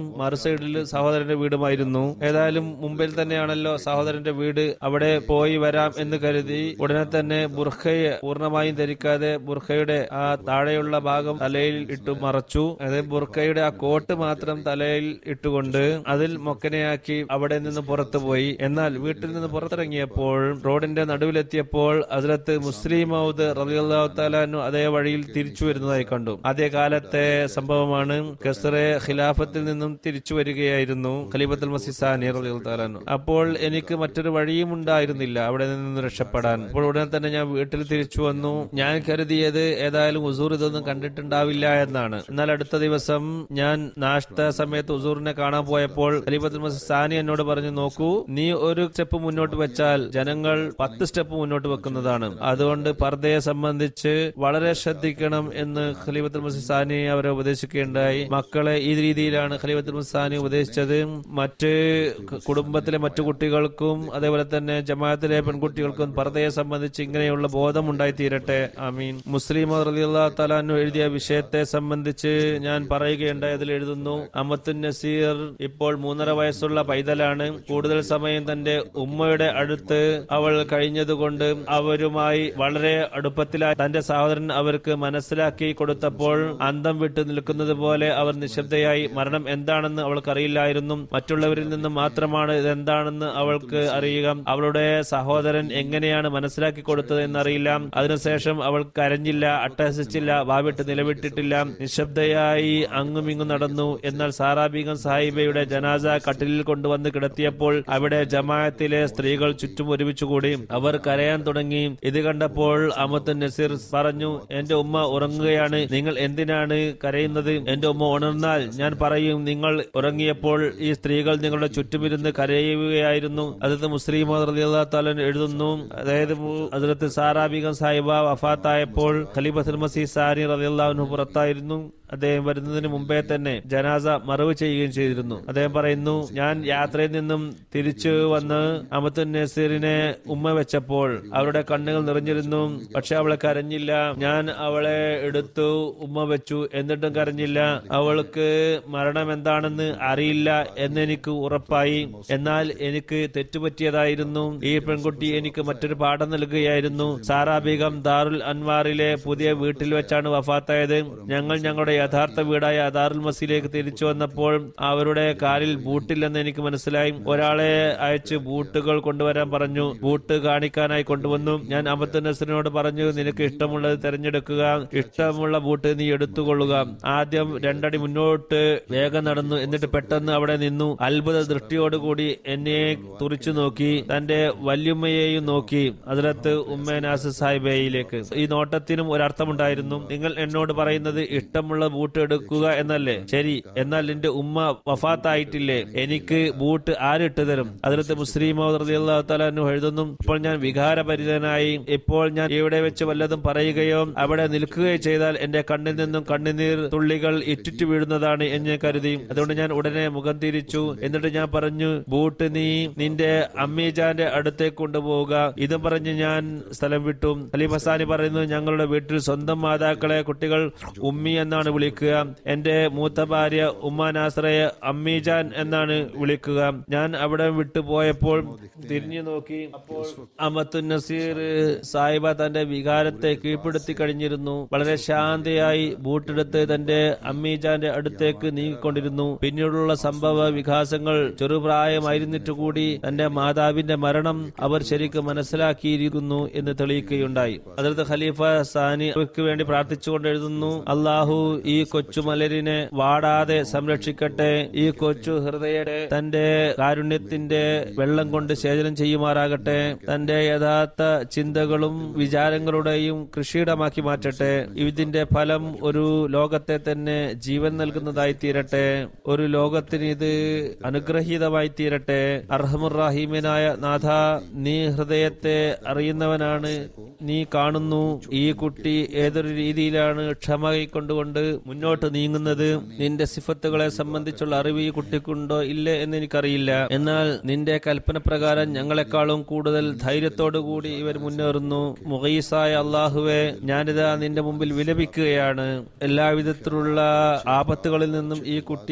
Speaker 3: മറു സൈഡിൽ സഹോദരന്റെ വീടുമായിരുന്നു ഏതായാലും മുംബൈയിൽ തന്നെയാണല്ലോ സഹോദരന്റെ വീട് അവിടെ പോയി വരാം എന്ന് കരുതി ഉടനെ തന്നെ ബുർഖയെ പൂർണ്ണമായും ധരിക്കാതെ ബുർഖയുടെ ആ താഴെയുള്ള ഭാഗം തലയിൽ ഇട്ടു മറച്ചു അതായത് ബുർഖയുടെ ആ കോട്ട് മാത്രം തലയിൽ ഇട്ടുകൊണ്ട് അതിൽ മൊക്കനയാക്കി അവിടെ നിന്ന് പുറത്തു പോയി എന്നാൽ വീട്ടിൽ നിന്ന് പുറത്തിറങ്ങിയപ്പോൾ റോഡിന്റെ നടുവിലെത്തിയപ്പോൾ അതിലത്ത് മുസ്ലിം മൗദ് റളിയല്ലാഹു തആലാനു അതേ വഴിയിൽ തിരിച്ചു വരുന്നതായി കണ്ടു അതേ കാലത്തെ സംഭവമാണ് കസറെ ഖിലാഫത്തിൽ നിന്നും തിരിച്ചു വരികയായിരുന്നു ഖലീഫത്തുൽ മസിസാനി റളിയല്ലാഹു തആലാനു അപ്പോൾ എനിക്ക് മറ്റൊരു വഴിയും ഉണ്ടായിരുന്നില്ല അവിടെ നിന്ന് രക്ഷപ്പെടാൻ അപ്പോൾ ഉടനെ തന്നെ ഞാൻ വീട്ടിൽ തിരിച്ചു വന്നു ഞാൻ കരുതിയത് ഏതായാലും ഉസൂർ ഇതൊന്നും കണ്ടിട്ടുണ്ടാവില്ല എന്നാണ് എന്നാൽ അടുത്ത ദിവസം ഞാൻ നാഷ്ത സമയത്ത് ഉസൂറിനെ കാണാൻ പോയപ്പോൾ ഖലീഫത്തുൽ മസിസാനി എന്നോട് പറഞ്ഞു നോക്കൂ നീ ഒരു സ്റ്റെപ്പ് മുന്നോട്ട് വെച്ചാൽ ജനങ്ങൾ പത്ത് സ്റ്റെപ്പ് മുന്നോട്ട് വെക്കുന്നതാണ് അതുകൊണ്ട് പർദ്ദയെ സംബന്ധിച്ച് വളരെ ശ്രദ്ധിക്കണം എന്ന് ഖലീഫത്തുൽ മസിസാനി അവരെ ഉപദേശിക്കുകയുണ്ടായി മക്കളെ ഈ രീതിയിലാണ് ഖലീഫത്തുൽ മസിസാനി ഉപദേശിച്ചത് മറ്റ് ക- കുടുംബത്തിലെ മറ്റു കുട്ടികൾക്കും അതേപോലെ തന്നെ ജമാഅത്തിലെ പെൺകുട്ടികൾക്കും പർദ്ദയെ സംബന്ധിച്ച് ഇങ്ങനെയുള്ള ബോധം ഉണ്ടായിത്തീരട്ടെ ആമീൻ മുസ്ലിം റളിയല്ലാഹു തആലാനു എഴുതിയ വിഷയത്തെ സംബന്ധിച്ച് ഞാൻ പറയുകയുണ്ടായി അതിൽ എഴുതുന്നു അമത്തുൻ നസീർ ഇപ്പോൾ മൂന്നര വയസ്സുള്ള പൈതലാണ് കൂടുതൽ സമയം തന്റെ ഉമ്മയുടെ അടുത്ത് അവൾ കഴിഞ്ഞതുകൊണ്ട് അവരുമായി വളരെ അടുപ്പത്തിലായി തന്റെ സഹോദരൻ അവർക്ക് മനസ്സിലാക്കി കൊടുത്തപ്പോൾ അന്തം വിട്ടു നിൽക്കുന്നത് പോലെ അവർ നിശബ്ദയായി മരണം എന്താണെന്ന് അവൾക്കറിയില്ലായിരുന്നു മറ്റുള്ളവരിൽ നിന്ന് മാത്രമാണ് ഇതെന്താണെന്ന് അവൾക്ക് അറിയുക അവളുടെ സഹോദരൻ എങ്ങനെയാണ് മനസ്സിലാക്കി കൊടുത്തത് എന്നറിയില്ല അതിനുശേഷം അവൾ കരഞ്ഞില്ല അട്ടഹസിച്ചില്ല വാവിട്ട് നിലവിട്ടിട്ടില്ല നിശബ്ദയായി അങ്ങും ഇങ്ങും നടന്നു എന്നാൽ സാറാബീഗം സാഹിബയുടെ ജനാസ കട്ടിലിൽ കൊണ്ടുവന്ന് കിടത്തിയപ്പോൾ അവിടെ ജമാഅത്തിലെ സ്ത്രീകൾ ചുറ്റും ഒരുമിച്ചുകൂടി അവർ കരയാൻ തുടങ്ങി ഇത് കണ്ടപ്പോൾ അമത്ത് നസീർ പറഞ്ഞു എന്റെ ഉമ്മ ഉറങ്ങുകയാണ് നിങ്ങൾ എന്തിനാണ് കരയുന്നത് എന്റെ ഉമ്മ ഉണർന്നാൽ ഞാൻ പറയും നിങ്ങൾ ഉറങ്ങിയപ്പോൾ ഈ സ്ത്രീകൾ നിങ്ങളുടെ ചുറ്റുമിരുന്ന് കരയുകയായിരുന്നു അതിർത്ത് മുസ്ലിം താലൻ എഴുതുന്നു അതായത് അതിർത്ത് സാറാബികം സാഹിബ വഫാത്തായപ്പോൾ ഖലീഫത്തുൽ മസീ സാരി റളിയല്ലാഹു പുറത്തായിരുന്നു അദ്ദേഹം വരുന്നതിന് മുമ്പേ തന്നെ ജനാസ മറവ് ചെയ്യുകയും ചെയ്തിരുന്നു അദ്ദേഹം പറയുന്നു ഞാൻ യാത്രയിൽ നിന്നും തിരിച്ചു വന്ന് അമത്തുൻ നസീറിനെ ഉമ്മ വെച്ചപ്പോൾ അവരുടെ കണ്ണുകൾ നിറഞ്ഞിരുന്നു പക്ഷെ അവളെ കരഞ്ഞില്ല ഞാൻ അവളെ എടുത്തു ഉമ്മ വെച്ചു എന്നിട്ടും കരഞ്ഞില്ല അവൾക്ക് മരണം എന്താണെന്ന് അറിയില്ല എന്നെനിക്ക് ഉറപ്പായി എന്നാൽ എനിക്ക് തെറ്റുപറ്റിയതായിരുന്നു ഈ പെൺകുട്ടി എനിക്ക് മറ്റൊരു പാഠം നൽകുകയായിരുന്നു സാറാ ബീഗം ദാറുൽ അൻവാറിലെ പുതിയ വീട്ടിൽ വെച്ചാണ് വഫാത്തായത് ഞങ്ങൾ ഞങ്ങളുടെ യഥാർത്ഥ വീടായ ദാറുൽ മസിയിലേക്ക് തിരിച്ചു വന്നപ്പോൾ അവരുടെ കാലിൽ ബൂട്ടില്ലെന്ന് എനിക്ക് മനസ്സിലായി ഒരാളെ അയച്ച് ബൂട്ടുകൾ കൊണ്ടുവരാൻ പറഞ്ഞു ബൂട്ട് കാണിക്കാനായി കൊണ്ടുവന്നു ഞാൻ അമത്ത് നസറിനോട് പറഞ്ഞു നിനക്ക് ഇഷ്ടമുള്ളത് തിരഞ്ഞെടുക്കുക ഇഷ്ടമുള്ള ബൂട്ട് നീ എടുത്തുകൊള്ളുക ആദ്യം രണ്ടടി മുന്നോട്ട് വേഗം നടന്നു എന്നിട്ട് പെട്ടെന്ന് അവിടെ നിന്നു അത്ഭുത ദൃഷ്ടിയോടുകൂടി എന്നെ തുറിച്ചു നോക്കി തന്റെ വല്യുമ്മയെയും നോക്കി അതിലത്ത് ഉമ്മ നാസ് സാഹിബയിലേക്ക് ഈ നോട്ടത്തിനും ഒരർത്ഥമുണ്ടായിരുന്നു നിങ്ങൾ എന്നോട് പറയുന്നത് ഇഷ്ടമുള്ള ബൂട്ട് എടുക്കുക എന്നല്ലേ ശരി എന്നാൽ എന്റെ ഉമ്മ വഫാത്തായിട്ടില്ലേ എനിക്ക് ബൂട്ട് ആരിട്ട് തരും അതിലത്ത് മുസ്ലിം തലാനു എഴുതുന്നു ഇപ്പോൾ ഞാൻ വികാരപരിതനായി ഇപ്പോൾ ഞാൻ ഇവിടെ വെച്ച് വല്ലതും പറയുകയോ അവിടെ നിൽക്കുകയോ ചെയ്താൽ എന്റെ കണ്ണിൽ നിന്നും കണ്ണുനീർ തുള്ളികൾ ഇറ്റിറ്റു വീഴുന്നതാണ് എന്ന് ഞാൻ കരുതി അതുകൊണ്ട് ഞാൻ ഉടനെ മുഖം തിരിച്ചു എന്നിട്ട് ഞാൻ പറഞ്ഞു ബൂട്ട് നീ നിന്റെ അമ്മീജാന്റെ അടുത്തേക്ക് കൊണ്ടുപോവുക ഇതും പറഞ്ഞ് ഞാൻ സ്ഥലം വിട്ടു അലി ഹസാനി പറയുന്നു ഞങ്ങളുടെ വീട്ടിൽ സ്വന്തം മാതാക്കളെ കുട്ടികൾ ഉമ്മി എന്നാണ് വിളിക്കുക എന്റെ മൂത്ത ഭാര്യ ഉമ്മ നാസറയെ അമ്മീജാൻ എന്നാണ് വിളിക്കുക ഞാൻ അവിടെ വിട്ടു പോയപ്പോൾ തിരിഞ്ഞു നോക്കി അപ്പോൾ അമത്തു നസീർ സാഹിബ തന്റെ വികാരത്തെ കീഴ്പ്പെടുത്തി കഴിഞ്ഞിരുന്നു വളരെ ശാന്തയായി ബൂട്ടെടുത്ത് തന്റെ അമ്മീജാന്റെ അടുത്തേക്ക് നീങ്ങിക്കൊണ്ടിരുന്നു പിന്നീടുള്ള സംഭവ വികാസങ്ങൾ ചെറുപ്രായമായിരുന്നിട്ട് കൂടി തന്റെ മാതാവിന്റെ മരണം അവർ ശരിക്കും മനസ്സിലാക്കിയിരിക്കുന്നു എന്ന് തെളിയിക്കുകയുണ്ടായി അതിർത്ത് ഖലീഫ സാനി അവർക്ക് വേണ്ടി പ്രാർത്ഥിച്ചുകൊണ്ട് എഴുതുന്നു അള്ളാഹു ഈ കൊച്ചു മലരിനെ വാടാതെ സംരക്ഷിക്കട്ടെ ഈ കൊച്ചു ഹൃദയത്തെ തന്റെ കാരുണ്യത്തിന്റെ വെള്ളം കൊണ്ട് സേചനം ചെയ്യുമാറാകട്ടെ തന്റെ യഥാർത്ഥ ചിന്തകളും വിചാരങ്ങളുടെയും കൃഷിയിടമാക്കി മാറ്റട്ടെ ഇതിന്റെ ഫലം ഒരു ലോകത്തെ തന്നെ ജീവൻ നൽകുന്നതായി തീരട്ടെ ഒരു ലോകത്തിന് ഇത് അനുഗ്രഹീതമായി തീരട്ടെ അർഹമുറാഹിമനായ നാഥ നീ ഹൃദയത്തെ അറിയുന്നവനാണ് നീ കാണുന്നു ഈ കുട്ടി ഏതൊരു രീതിയിലാണ് ക്ഷമ കൈക്കൊണ്ടുകൊണ്ട് മുന്നോട്ട് നീങ്ങുന്നത് നിന്റെ സിഫത്തുകളെ സംബന്ധിച്ചുള്ള അറിവ് ഈ കുട്ടിക്കുണ്ടോ ഇല്ലേ എന്ന് എനിക്കറിയില്ല എന്നാൽ നിന്റെ കൽപ്പന പ്രകാരം ഞങ്ങളെക്കാളും കൂടുതൽ ധൈര്യത്തോടുകൂടി ഇവർ മുന്നേറുന്നു മുഖീസായ അള്ളാഹുവെ ഞാനിതാ നിന്റെ മുമ്പിൽ വിലപിക്കുകയാണ് എല്ലാവിധത്തിലുള്ള ആപത്തുകളിൽ നിന്നും ഈ കുട്ടി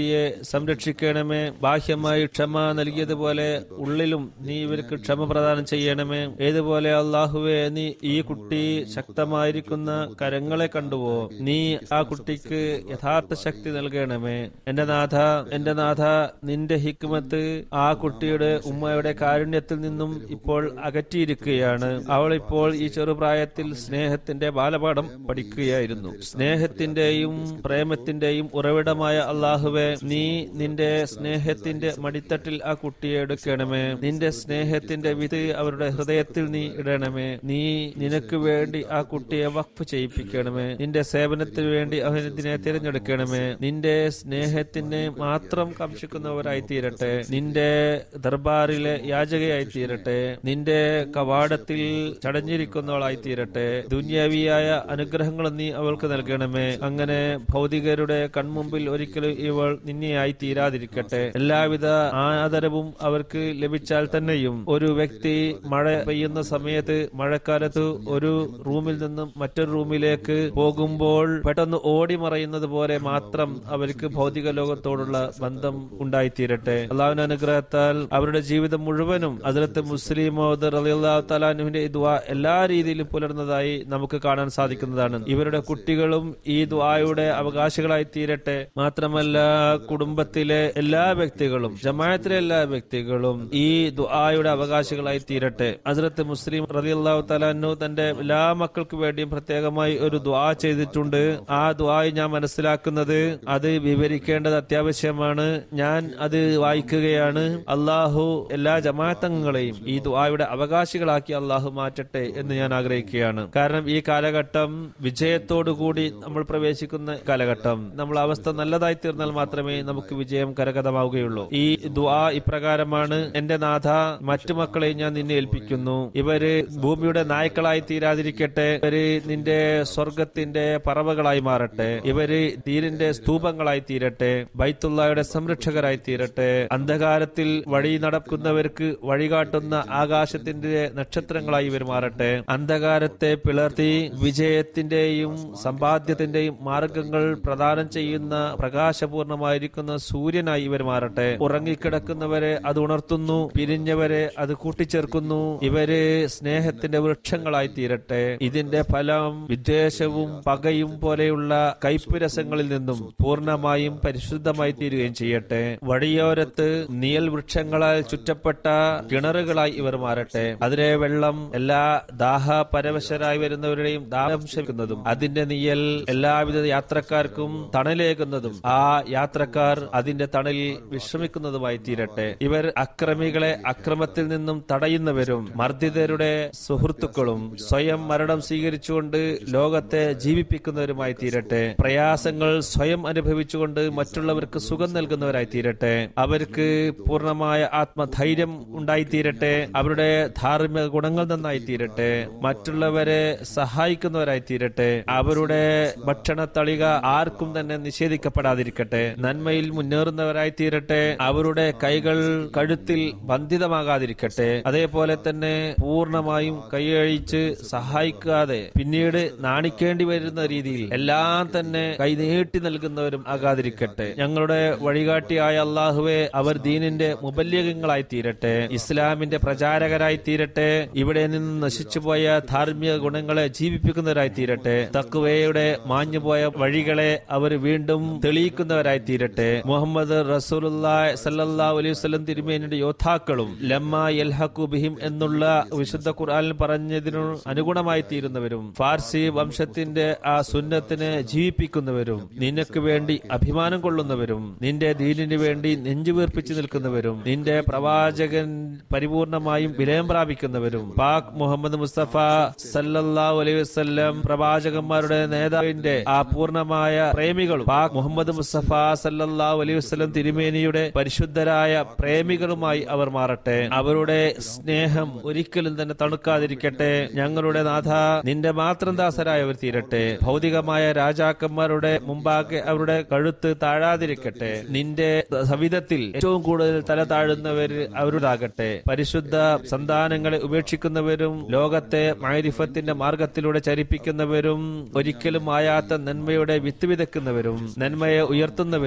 Speaker 3: കുട്ടിയെ സംരക്ഷിക്കണമേ ബാഹ്യമായി ക്ഷമ നൽകിയതുപോലെ ഉള്ളിലും നീ ഇവർക്ക് ക്ഷമ പ്രദാനം ചെയ്യണമേ ഏതുപോലെ അള്ളാഹുവെ നീ ഈ കുട്ടി ശക്തമായിരിക്കുന്ന കരങ്ങളെ കണ്ടുവോ നീ ആ കുട്ടിക്ക് യഥാർത്ഥ ശക്തി നൽകണമേ എന്റെ നാഥ എന്റെ നാഥ നിന്റെ ഹിക്മത്ത് ആ കുട്ടിയുടെ ഉമ്മയുടെ കാരുണ്യത്തിൽ നിന്നും ഇപ്പോൾ അകറ്റിയിരിക്കുകയാണ് അവൾ ഇപ്പോൾ ഈ ചെറുപ്രായത്തിൽ സ്നേഹത്തിന്റെ ബാലപാഠം പഠിക്കുകയായിരുന്നു സ്നേഹത്തിന്റെയും പ്രേമത്തിന്റെയും ഉറവിടമായ അള്ളാഹുവെ നീ നിന്റെ സ്നേഹത്തിന്റെ മടിത്തട്ടിൽ ആ കുട്ടിയെ എടുക്കണമേ നിന്റെ സ്നേഹത്തിന്റെ വിധി അവരുടെ ഹൃദയത്തിൽ നീ ഇടണമേ നീ നിനക്ക് വേണ്ടി ആ കുട്ടിയെ വഖഫ് ചെയ്യിപ്പിക്കണമേ നിന്റെ സേവനത്തിന് വേണ്ടി അവനതിനെ തിരഞ്ഞെടുക്കണമേ നിന്റെ സ്നേഹത്തിന് മാത്രം കാക്ഷിക്കുന്നവരായി തീരട്ടെ നിന്റെ ദർബാറിലെ യാചകയായി തീരട്ടെ നിന്റെ കവാടത്തിൽ ചടഞ്ഞിരിക്കുന്നവളായി തീരട്ടെ ദുന്യാവിയായ അനുഗ്രഹങ്ങളും നീ അവൾക്ക് നൽകണമേ അങ്ങനെ ഭൗതികരുടെ കൺമുമ്പിൽ ഒരിക്കലും ഇവൾ നിന്നെയായി തീരാതിരിക്കട്ടെ എല്ലാവിധ ആദരവും അവർക്ക് ലഭിച്ചാൽ തന്നെയും ഒരു വ്യക്തി മഴ പെയ്യുന്ന സമയത്ത് മഴക്കാലത്ത് ഒരു റൂമിൽ നിന്നും മറ്റൊരു റൂമിലേക്ക് പോകുമ്പോൾ പെട്ടെന്ന് ഓടി മറയുന്നത് പോലെ മാത്രം അവർക്ക് ഭൗതിക ലോകത്തോടുള്ള ബന്ധം ഉണ്ടായിത്തീരട്ടെ അള്ളാഹുവിന്റെ അനുഗ്രഹത്താൽ അവരുടെ ജീവിതം മുഴുവനും അതിലത്ത് മുസ്ലിമോദ് റലിഅള്ളാഹു തലാനുവിന്റെ ഈ ദുആ എല്ലാ രീതിയിലും പുലർന്നതായി നമുക്ക് കാണാൻ സാധിക്കുന്നതാണ് ഇവരുടെ കുട്ടികളും ഈ ദുആയുടെ അവകാശികളായി തീരട്ടെ മാത്രമല്ല കുടുംബത്തിലെ എല്ലാ വ്യക്തികളും ജമാഅത്തിലെ എല്ലാ വ്യക്തികളും ഈ ദുആയുടെ അവകാശികളായി തീരട്ടെ ഹസ്രത്ത് മുസ്ലിം റലിഅള്ളാഹു തലാനു തന്റെ എല്ലാ മക്കൾക്ക് വേണ്ടിയും പ്രത്യേകമായി ഒരു ദുആ ചെയ്തിട്ടുണ്ട് ആ ദുആ ഞാൻ മനസ്സിലാക്കുന്നത് അത് വിവരിക്കേണ്ടത് അത്യാവശ്യമാണ് ഞാൻ അത് വായിക്കുകയാണ് അള്ളാഹു എല്ലാ ജമാഅത്തങ്ങളെയും ഈ ദുആയുടെ അവകാശികളാക്കി അള്ളാഹു മാറ്റട്ടെ എന്ന് ഞാൻ ആഗ്രഹിക്കുകയാണ് കാരണം ഈ കാലഘട്ടം വിജയത്തോടുകൂടി നമ്മൾ പ്രവേശിക്കുന്ന കാലഘട്ടം നമ്മൾ അവസ്ഥ നല്ലതായി തീർന്നാൽ മാത്രമേ നമുക്ക് വിജയം കരഗതമാവുകയുള്ളൂ ഈ ദുആ ഇപ്രകാരമാണ് എന്റെ നാഥ മറ്റു മക്കളെ ഞാൻ നിന്നെ ഏൽപ്പിക്കുന്നു ഇവര് ഭൂമിയുടെ നായ്ക്കളായി തീരാതിരിക്കട്ടെ ഇവര് നിന്റെ സ്വർഗത്തിന്റെ പറവകളായി മാറട്ടെ ഇവര് ദീനിന്റെ സ്തൂപങ്ങളായി തീരട്ടെ ബൈത്തുള്ളയുടെ സംരക്ഷകരായി തീരട്ടെ അന്ധകാരത്തിൽ വഴി നടക്കുന്നവർക്ക് വഴികാട്ടുന്ന ആകാശത്തിന്റെ നക്ഷത്രങ്ങളായി ഇവർ മാറട്ടെ അന്ധകാരത്തെ പിളർത്തി വിജയത്തിന്റെയും സമ്പാദ്യത്തിന്റെയും മാർഗങ്ങൾ പ്രദാനം ചെയ്യുന്ന പ്രകാശപൂർണമായിരിക്കുന്ന സൂര്യനായി ഇവർ മാറട്ടെ ഉറങ്ങിക്കിടക്കുന്നവരെ അത് ഉണർത്തുന്നു പിരിഞ്ഞവരെ അത് കൂട്ടിച്ചേർക്കുന്നു ഇവര് സ്നേഹത്തിന്റെ വൃക്ഷങ്ങളായി തീരട്ടെ ഇതിന്റെ ഫലം വിദ്വേഷവും പകയും പോലെയുള്ള കയ്പ് രസങ്ങളിൽ നിന്നും പൂർണ്ണമായും പരിശുദ്ധമായി തീരുകയും ചെയ്യട്ടെ വഴിയോരത്ത് നിയൽ വൃക്ഷങ്ങളാൽ ചുറ്റപ്പെട്ട കിണറുകളായി ഇവർ മാറട്ടെ അതിലെ വെള്ളം എല്ലാ ദാഹ പരവശരായി വരുന്നവരുടെയും ദാഹം ശമിക്കുന്നതും അതിന്റെ നിയൽ എല്ലാവിധ യാത്രക്കാർക്കും തണലേകുന്നതും ആ യാത്രക്കാർ അതിന്റെ തണലിൽ വിശ്രമിക്കുന്നതുമായി തീരട്ടെ ഇവർ അക്രമികളെ അക്രമത്തിൽ നിന്നും തടയുന്നവരും മർദ്ദിതരുടെ സുഹൃത്തുക്കളും സ്വയം മരണം സ്വീകരിച്ചുകൊണ്ട് ലോകത്തെ ജീവിപ്പിക്കുന്നവരുമായി തീരട്ടെ പ്രയാസങ്ങൾ സ്വയം അനുഭവിച്ചുകൊണ്ട് മറ്റുള്ളവർക്ക് സുഖം നൽകുന്നവരായി തീരട്ടെ അവർക്ക് പൂർണ്ണമായ ആത്മധൈര്യം ഉണ്ടായിത്തീരട്ടെ അവരുടെ ധാർമ്മിക ഗുണങ്ങൾ നന്നായി തീരട്ടെ മറ്റുള്ളവരെ സഹായിക്കുന്നവരായി തീരട്ടെ അവരുടെ ഭക്ഷണ തളിക ആർക്കും തന്നെ നിഷേധിക്കപ്പെടാതിരിക്കട്ടെ നന്മയിൽ മുന്നേറുന്നവരായി തീരട്ടെ അവരുടെ കൈകൾ കഴുത്തിൽ ബന്ധിതമാകാതിരിക്കട്ടെ അതേപോലെ തന്നെ പൂർണ്ണമായും കൈയഴിച്ച് സഹായിക്കാതെ പിന്നീട് നാണിക്കേണ്ടി വരുന്ന രീതിയിൽ എല്ലാം തന്നെ കൈനീട്ടി നൽകുന്നവരും ആകാതിരിക്കട്ടെ ഞങ്ങളുടെ വഴികാട്ടിയായ അള്ളാഹുവെ അവർ ദീനിന്റെ മുബല്യകങ്ങളായി തീരട്ടെ ഇസ്ലാമിന്റെ പ്രചാരകരായി തീരട്ടെ ഇവിടെ നിന്ന് നശിച്ചുപോയ ധാർമ്മിക ഗുണങ്ങളെ ജീവിപ്പിക്കുന്നവരായി തീരട്ടെ തക്കുവയുടെ മാഞ്ഞുപോയ വഴികളെ അവർ വീണ്ടും തെളിയിക്കുന്നവരായി തീരട്ടെ മുഹമ്മദ് റസൂലുല്ലാ സല്ലല്ലാ അലൈഹി വസല്ലം തിരുമേനിയുടെ യോദ്ധാക്കളും ലമ്മ യൽഹഖു ബിഹിം എന്നുള്ള വിശുദ്ധ ഖുർആനിൽ പറഞ്ഞതിനു അനുഗുണമായി തീരുന്നവരും ഫാർസി വംശത്തിന്റെ ആ സുന്നത്തിനെ ജീവിപ്പിക്കുന്നവരും നിനക്ക് വേണ്ടി അഭിമാനം കൊള്ളുന്നവരും നിന്റെ ദീനിനു വേണ്ടി നെഞ്ചുവീർപ്പിച്ചു നിൽക്കുന്നവരും നിന്റെ പ്രവാചകൻ പരിപൂർണമായും വിലയം പ്രാപിക്കുന്നവരും പാക് മുഹമ്മദ് മുസ്തഫ സല്ലല്ലാഹു അലൈഹി വസല്ലം പ്രവാചകന്മാരുടെ നേതാവിന്റെ ആ പൂർണ്ണമായ പ്രേമികളും പാക് മുഹമ്മദ് മുസ്തഫ സല്ലല്ലാഹു അലൈഹി വസല്ലം തിരുമേനിയുടെ പരിശുദ്ധരായ പ്രേമികളുമായി അവർ മാറട്ടെ അവരുടെ സ്നേഹം ഒരിക്കലും തന്നെ തണുക്കാതിരിക്കട്ടെ ഞങ്ങളുടെ നാഥ നിന്റെ മാത്രം ദാസരായവർ തീരട്ടെ ഭൗതികമായ രാജാക്കന്മാരുടെ മുമ്പാകെ അവരുടെ കഴുത്ത് താഴാതിരിക്കട്ടെ നിന്റെ സവിധത്തിൽ ഏറ്റവും കൂടുതൽ തല താഴുന്നവർ അവരുടാകട്ടെ പരിശുദ്ധ സന്താനങ്ങളെ ഉപേക്ഷിക്കുന്നവരും ലോകത്തെ മൈരിഫത്തിന്റെ മാർഗത്തിലൂടെ ചരിപ്പിക്കുന്നവരും ഒരിക്കലും മായാത്ത നന്മയുടെ വിത്ത് വിതയ്ക്കുന്നവരും നന്മയെ ഉയർത്തുന്നവരും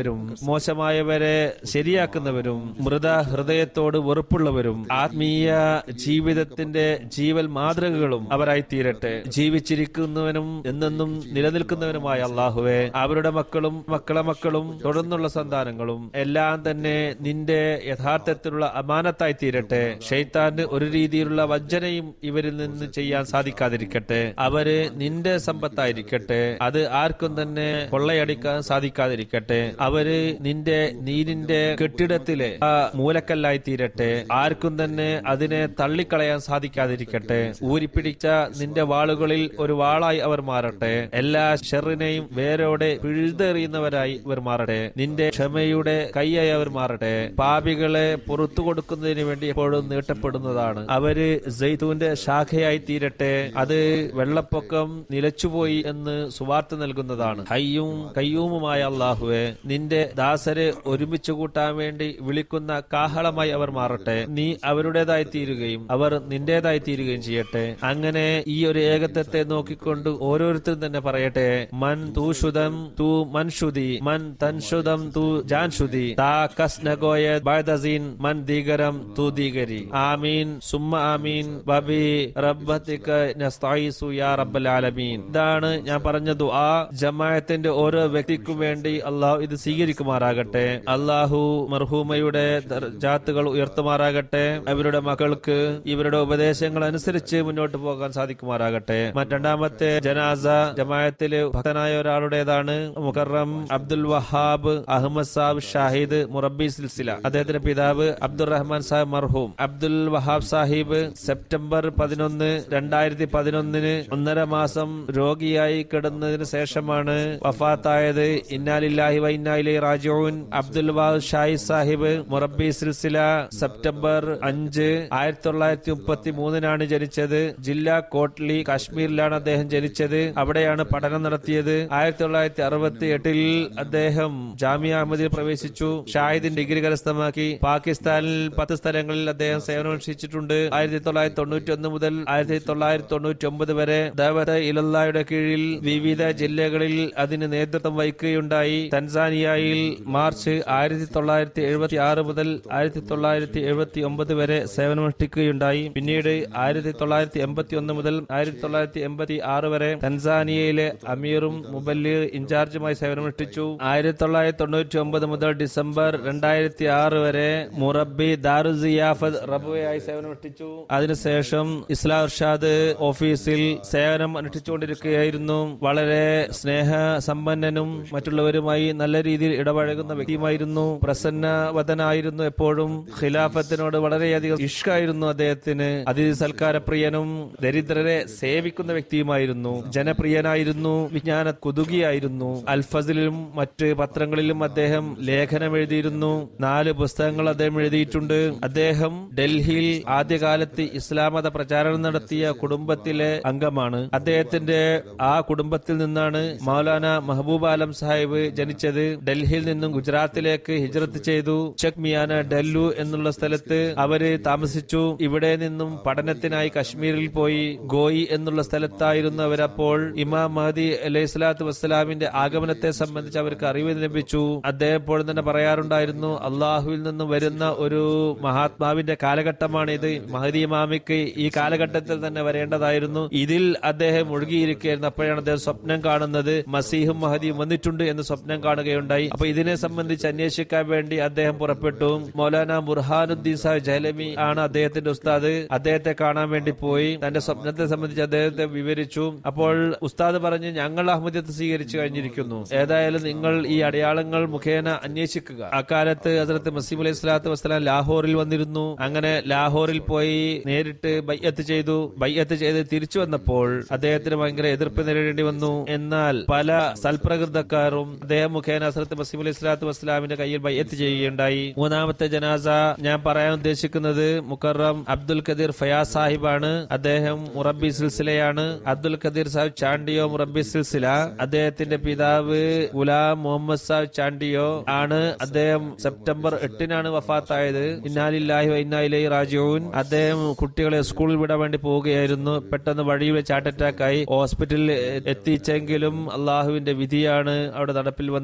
Speaker 3: നല്ലവരും മോശമായവരെ ശരിയാക്കുന്നവരും മൃത ഹൃദയത്തോട് വെറുപ്പുള്ളവരും ആത്മീയ ജീവിതത്തിന്റെ ജീവൽ മാതൃകകളും അവരായി തീരട്ടെ ജീവിച്ചിരിക്കുന്നവനും എന്നെന്നും നിലനിൽക്കുന്നവനുമായ അള്ളാഹുവെ അവരുടെ മക്കളും മക്കളെ മക്കളും തുടർന്നുള്ള സന്താനങ്ങളും എല്ലാം തന്നെ നിന്റെ യഥാർത്ഥത്തിലുള്ള അമാനത്തായി തീരട്ടെ ഷെയ്ത്താന് ഒരു രീതിയിലുള്ള വഞ്ചനയും ഇവരിൽ നിന്ന് ചെയ്യാൻ സാധിക്കാതിരിക്കട്ടെ അവര് നിന്റെ സമ്പത്തായിരിക്കട്ടെ അത് ആർക്കും തന്നെ കൊള്ളയടിക്കാൻ സാധിക്കാതിരിക്കട്ടെ അവര് നിന്റെ നീരിന്റെ കെട്ടിടത്തിലെ ആ മൂലക്കല്ലായി തീരട്ടെ ആർക്കും തന്നെ അതിനെ തള്ളിക്കളയാൻ സാധിക്കാതിരിക്കട്ടെ ഊരിപ്പിടിച്ച നിന്റെ വാളുകളിൽ ഒരു വാളായി അവർ മാറട്ടെ എല്ലാ ഷെറിനെയും വേരോടെ പിഴുതെറിയുന്നവരായി ഇവർ മാറട്ടെ നിന്റെ ക്ഷമയുടെ കൈയായി അവർ മാറട്ടെ പാപികളെ പുറത്തു കൊടുക്കുന്നതിന് വേണ്ടി എപ്പോഴും നീട്ടപ്പെടുന്നതാണ് അവര് ജയ്തൂന്റെ ശാഖയായി തീരട്ടെ അത് വെള്ളപ്പൊക്കം നിലച്ചുപോയി എന്ന് സുവാർത്ത നൽകുന്നതാണ് ഹയ്യും കയ്യൂമുമായ അള്ളാഹുവെ നിന്റെ ദാസരെ ഒരുമിച്ച് കൂട്ടാൻ വേണ്ടി വിളിക്കുന്ന കാഹളമായി അവർ മാറട്ടെ നീ അവരുടേതായി തീരുകയും അവർ നിന്റേതായി തീരുകയും ചെയ്യട്ടെ അങ്ങനെ ഈ ഒരു ഏകത്വത്തെ നോക്കിക്കൊണ്ട് ഓരോരുത്തരും തന്നെ പറയട്ടെ മൻ തൂഷുദം തു മൻഷുദി മൻ തൻഷുദം തു ജാൻഷുദി താ കസ്നഗോയ ബൈദസീൻ മൻ ദീഗരം തു ദീഗരി ആമീൻ സുമ്മ ആമീൻ ബബി റബ്ബത്തിക നസ്തഈസു യാ റബ്ബൽ ആലമീൻ ഇതാണ് ഞാൻ പറഞ്ഞ ദുആ ജമാഅത്തിന്റെ ഓരോ വ്യക്തിക്കും വേണ്ടി അള്ളാഹു ഇത് സ്വീകരിക്കുമാറാകട്ടെ അള്ളാഹു മർഹൂമയുടെ ജാത്തുകൾ ഉയർത്തുമാറാകട്ടെ അവരുടെ മക്കൾക്ക് ഇവരുടെ ഉപദേശങ്ങൾ അനുസരിച്ച് മുന്നോട്ട് പോകാൻ സാധിക്കുമാറാകട്ടെ മറ്റണ്ടാമത്തെ ജനാസ ജമാഅത്തിലെ ഭക്തനായ ഒരാളുടേതാണ് മുഖറം അബ്ദുൽ വഹാബ് അഹമ്മദ് സാബ് ഷാഹിദ് മുറബി സിൽസില അദ്ദേഹത്തിന്റെ പിതാവ് അബ്ദുൾ റഹ്മാൻ സാഹിബ് മർഹൂം അബ്ദുൽ വഹാബ് സാഹിബ് സെപ്റ്റംബർ പതിനൊന്ന് രണ്ടായിരത്തി പതിനൊന്നിന് ഒന്നര മാസം രോഗിയായി കിടന്നതിന് ശേഷമാണ് വഫാത്തായത് ഇന്നാലില്ലാഹി വ ഇന്നായിലൈ റാജിഊൻ അബ്ദുൽ വഹാബ് ഷാഹി സാഹിബ് മുറബി സിൽസില സെപ്റ്റംബർ അഞ്ച് ആയിരത്തി തൊള്ളായിരത്തി മുപ്പത്തി മൂന്നിനാണ് ജനിച്ചത് ജില്ലാ കോട്ട്ലി കാശ്മീരിലാണ് അദ്ദേഹം ജനിച്ചത് അവിടെയാണ് പഠനം നടത്തിയത് ആയിരത്തി തൊള്ളായിരത്തി അറുപത്തി എട്ടിൽ അദ്ദേഹം ജാമിയ അഹമ്മദിൽ പ്രവേശിച്ചു ഷാഹിദിൻ ഡിഗ്രി കരസ്ഥമാക്കി പാകിസ്ഥാനിൽ പത്ത് സ്ഥലങ്ങളിൽ അദ്ദേഹം സേവനമനുഷ്ഠിച്ചിട്ടുണ്ട് ആയിരത്തി തൊള്ളായിരത്തി തൊണ്ണൂറ്റി ഒന്ന് മുതൽ ആയിരത്തി തൊള്ളായിരത്തി തൊണ്ണൂറ്റി ഒമ്പത് വരെ ദാവത്ത് ഇലല്ലായുടെ കീഴിൽ വിവിധ ജില്ലകളിൽ അതിന് നേതൃത്വം വഹിക്കുകയുണ്ടായി തൻസാനിയയിൽ മാർച്ച് ആയിരത്തി തൊള്ളായിരത്തി എഴുപത്തി ആറ് മുതൽ ആയിരത്തി തൊള്ളായിരത്തി എഴുപത്തി ഒമ്പത് വരെ സേവനമനുഷ്ഠിക്കുകയുണ്ടായി പിന്നീട് ആയിരത്തി തൊള്ളായിരത്തി എൺപത്തി ഒന്ന് മുതൽ ആയിരത്തി തൊള്ളായിരത്തി എൺപത്തി ആറ് വരെ തൻസാനിയയിലെ അമീറും മുബല്ലീർ ഇൻചാർജുമായി സേവനമനുഷ്ഠിച്ചു ആയിരത്തി തൊള്ളായിരത്തി തൊണ്ണൂറ്റി ഒമ്പത് മുതൽ ഡിസംബർ രണ്ടായിരത്തി ആറ് വരെ മുറബി ദാറുസിയാഫത് റബുവയായി സേവനമനുഷ്ഠിച്ചു അതിനുശേഷം ഇസ്ലാം ഇർഷാദ് ഓഫീസിൽ സേവനം അനുഷ്ഠിച്ചുകൊണ്ടിരിക്കുകയായിരുന്നു വളരെ സ്നേഹ സമ്പന്നനും മറ്റുള്ളവരുമായി നല്ല രീതിയിൽ ഇടപഴകുന്ന വ്യക്തിയുമായിരുന്നു പ്രസന്നവദനായിരുന്നു എപ്പോഴും ഖിലാഫത്തിനോട് വളരെയധികം ഇഷ്കായിരുന്നു അദ്ദേഹത്തിന് അതിഥി സൽക്കാരപ്രിയനും ദരിദ്രരെ സേവിക്കുന്ന വ്യക്തിയുമായിരുന്നു ജനപ്രിയനായിരുന്നു വിജ്ഞാന കുതുകിയായിരുന്നു അൽഫസിലും മറ്റ് പത്രങ്ങളിലും അദ്ദേഹം ലേഖനം എഴുതിയിരുന്നു നാല് പുസ്തകങ്ങൾ അദ്ദേഹം എഴുതിയിട്ടുണ്ട് അദ്ദേഹം ഡൽഹിയിൽ ആദ്യകാലത്ത് ഇസ്ലാം മത പ്രചാരണം നടത്തിയ കുടുംബത്തിലെ അംഗമാണ് അദ്ദേഹത്തിന്റെ ആ കുടുംബത്തിൽ നിന്നാണ് മൗലാന മഹബൂബ് ആലം സാഹിബ് ജനിച്ചത് ഡൽഹിയിൽ നിന്നും ഗുജറാത്തിലേക്ക് ഹിജ്രത്ത് ചെയ്തു ചെക് മിയാന ഡല്ലു എന്നുള്ള സ്ഥലത്ത് അവര് താമസിച്ചു ഇവിടെ നിന്നും പഠനത്തിനായി കശ്മീരിൽ പോയി ഗോയി എന്നുള്ള സ്ഥലത്തായിരുന്നു അവരപ്പോൾ ഇമാം മഹദി അലൈഹി സ്വലാത്തു വസ്സലാമിന്റെ ആഗമനത്തെ സംബന്ധിച്ച് അവർക്ക് അറിവ് ലഭിച്ചു അദ്ദേഹം എപ്പോഴും തന്നെ പറയാറുണ്ടായിരുന്നു അള്ളാഹുവിൽ നിന്നും വരുന്ന ഒരു മഹാത്മാവിന്റെ കാലഘട്ടമാണ് ഇത് മഹദി ഇമാമിക്ക് ഈ കാലഘട്ടത്തിൽ തന്നെ വരേണ്ടതായിരുന്നു ഇതിൽ അദ്ദേഹം മുഴുകിയിരിക്കുകയായിരുന്നു അപ്പോഴാണ് അദ്ദേഹം സ്വപ്നം കാണുന്നത് മസീഹും മഹദിയും വന്നിട്ടുണ്ട് എന്ന് സ്വപ്നം കാണുകയുണ്ടായി അപ്പൊ ഇതിനെ സംബന്ധിച്ച് അന്വേഷിക്കാൻ വേണ്ടി അദ്ദേഹം പുറപ്പെട്ടു മൗലാന ബുർഹാനുദ്ദീൻ സാഹിബ് ജഹലമി ആണ് അദ്ദേഹത്തിന്റെ ഉസ്താദ് അദ്ദേഹത്തെ കാണാൻ വേണ്ടി പോയി തന്റെ സ്വപ്നത്തെ സംബന്ധിച്ച് അദ്ദേഹത്തെ വിവരിച്ചു അപ്പോൾ ഉസ്താദ് പറഞ്ഞ് ഞങ്ങൾ അഹമ്മദിയത്ത് സ്വീകരിച്ചു കഴിഞ്ഞിരിക്കുന്നു ഏതായാലും നിങ്ങൾ ഈ അടയാളങ്ങൾ മുഖേന അന്വേഷിക്കുക അക്കാലത്ത് ഹസരത്ത് മസീം അലൈഹി സ്വലാത്തു വസ്സലാം ലാഹോറിൽ വന്നിരുന്നു അങ്ങനെ ലാഹോറിൽ പോയി നേരിട്ട് ബയ്യത്ത് ചെയ്തു ബയ്യത്ത് ചെയ്ത് തിരിച്ചു വന്നപ്പോൾ അദ്ദേഹത്തിന് ഭയങ്കര എതിർപ്പ് നേരിടേണ്ടി വന്നു എന്നാൽ പല സൽപ്രകൃതക്കാരും അദ്ദേഹം മുഖേന ഹസരത്ത് മസീം അലൈഹി സ്വലാത്തു വസ്സലാമിന്റെ കയ്യിൽ ബയ്യത്ത് ചെയ്യുകയുണ്ടായി മൂന്നാമത്തെ ജനാസ ഞാൻ പറയാൻ ഉദ്ദേശിക്കുന്നത് മുക്കറം അബ്ദുൽ ഖദീർ ഫയാസ് സാഹിബാണ് അദ്ദേഹം മുറബി സിൽസിലയാണ് അബ്ദുൽ ഖദീർ സാഹിബ് ചാണ്ടിയോ മുറബി സിൽസില അദ്ദേഹത്തിന്റെ പിതാവ് ഗുലാം മുഹമ്മദ് സാഹിബ് ചാണ്ടിയോ ആണ് അദ്ദേഹം സെപ്റ്റംബർ എട്ടിനാണ് വഫാത്തായത് ഇന്നാലില്ലാഹി വ ഇന്നാ ഇലൈഹി റാജിഊൻ അദ്ദേഹം കുട്ടികളെ സ്കൂളിൽ വിടാൻ വേണ്ടി പോവുകയായിരുന്നു പെട്ടെന്ന് വഴിയിൽ വെച്ച് ഹാർട്ട് അറ്റാക്ക് ആയി ഹോസ്പിറ്റലിൽ എത്തിച്ചെങ്കിലും അള്ളാഹുവിന്റെ വിധിയാണ് അവിടെ നടപ്പിൽ വന്നത് അങ്ങനെ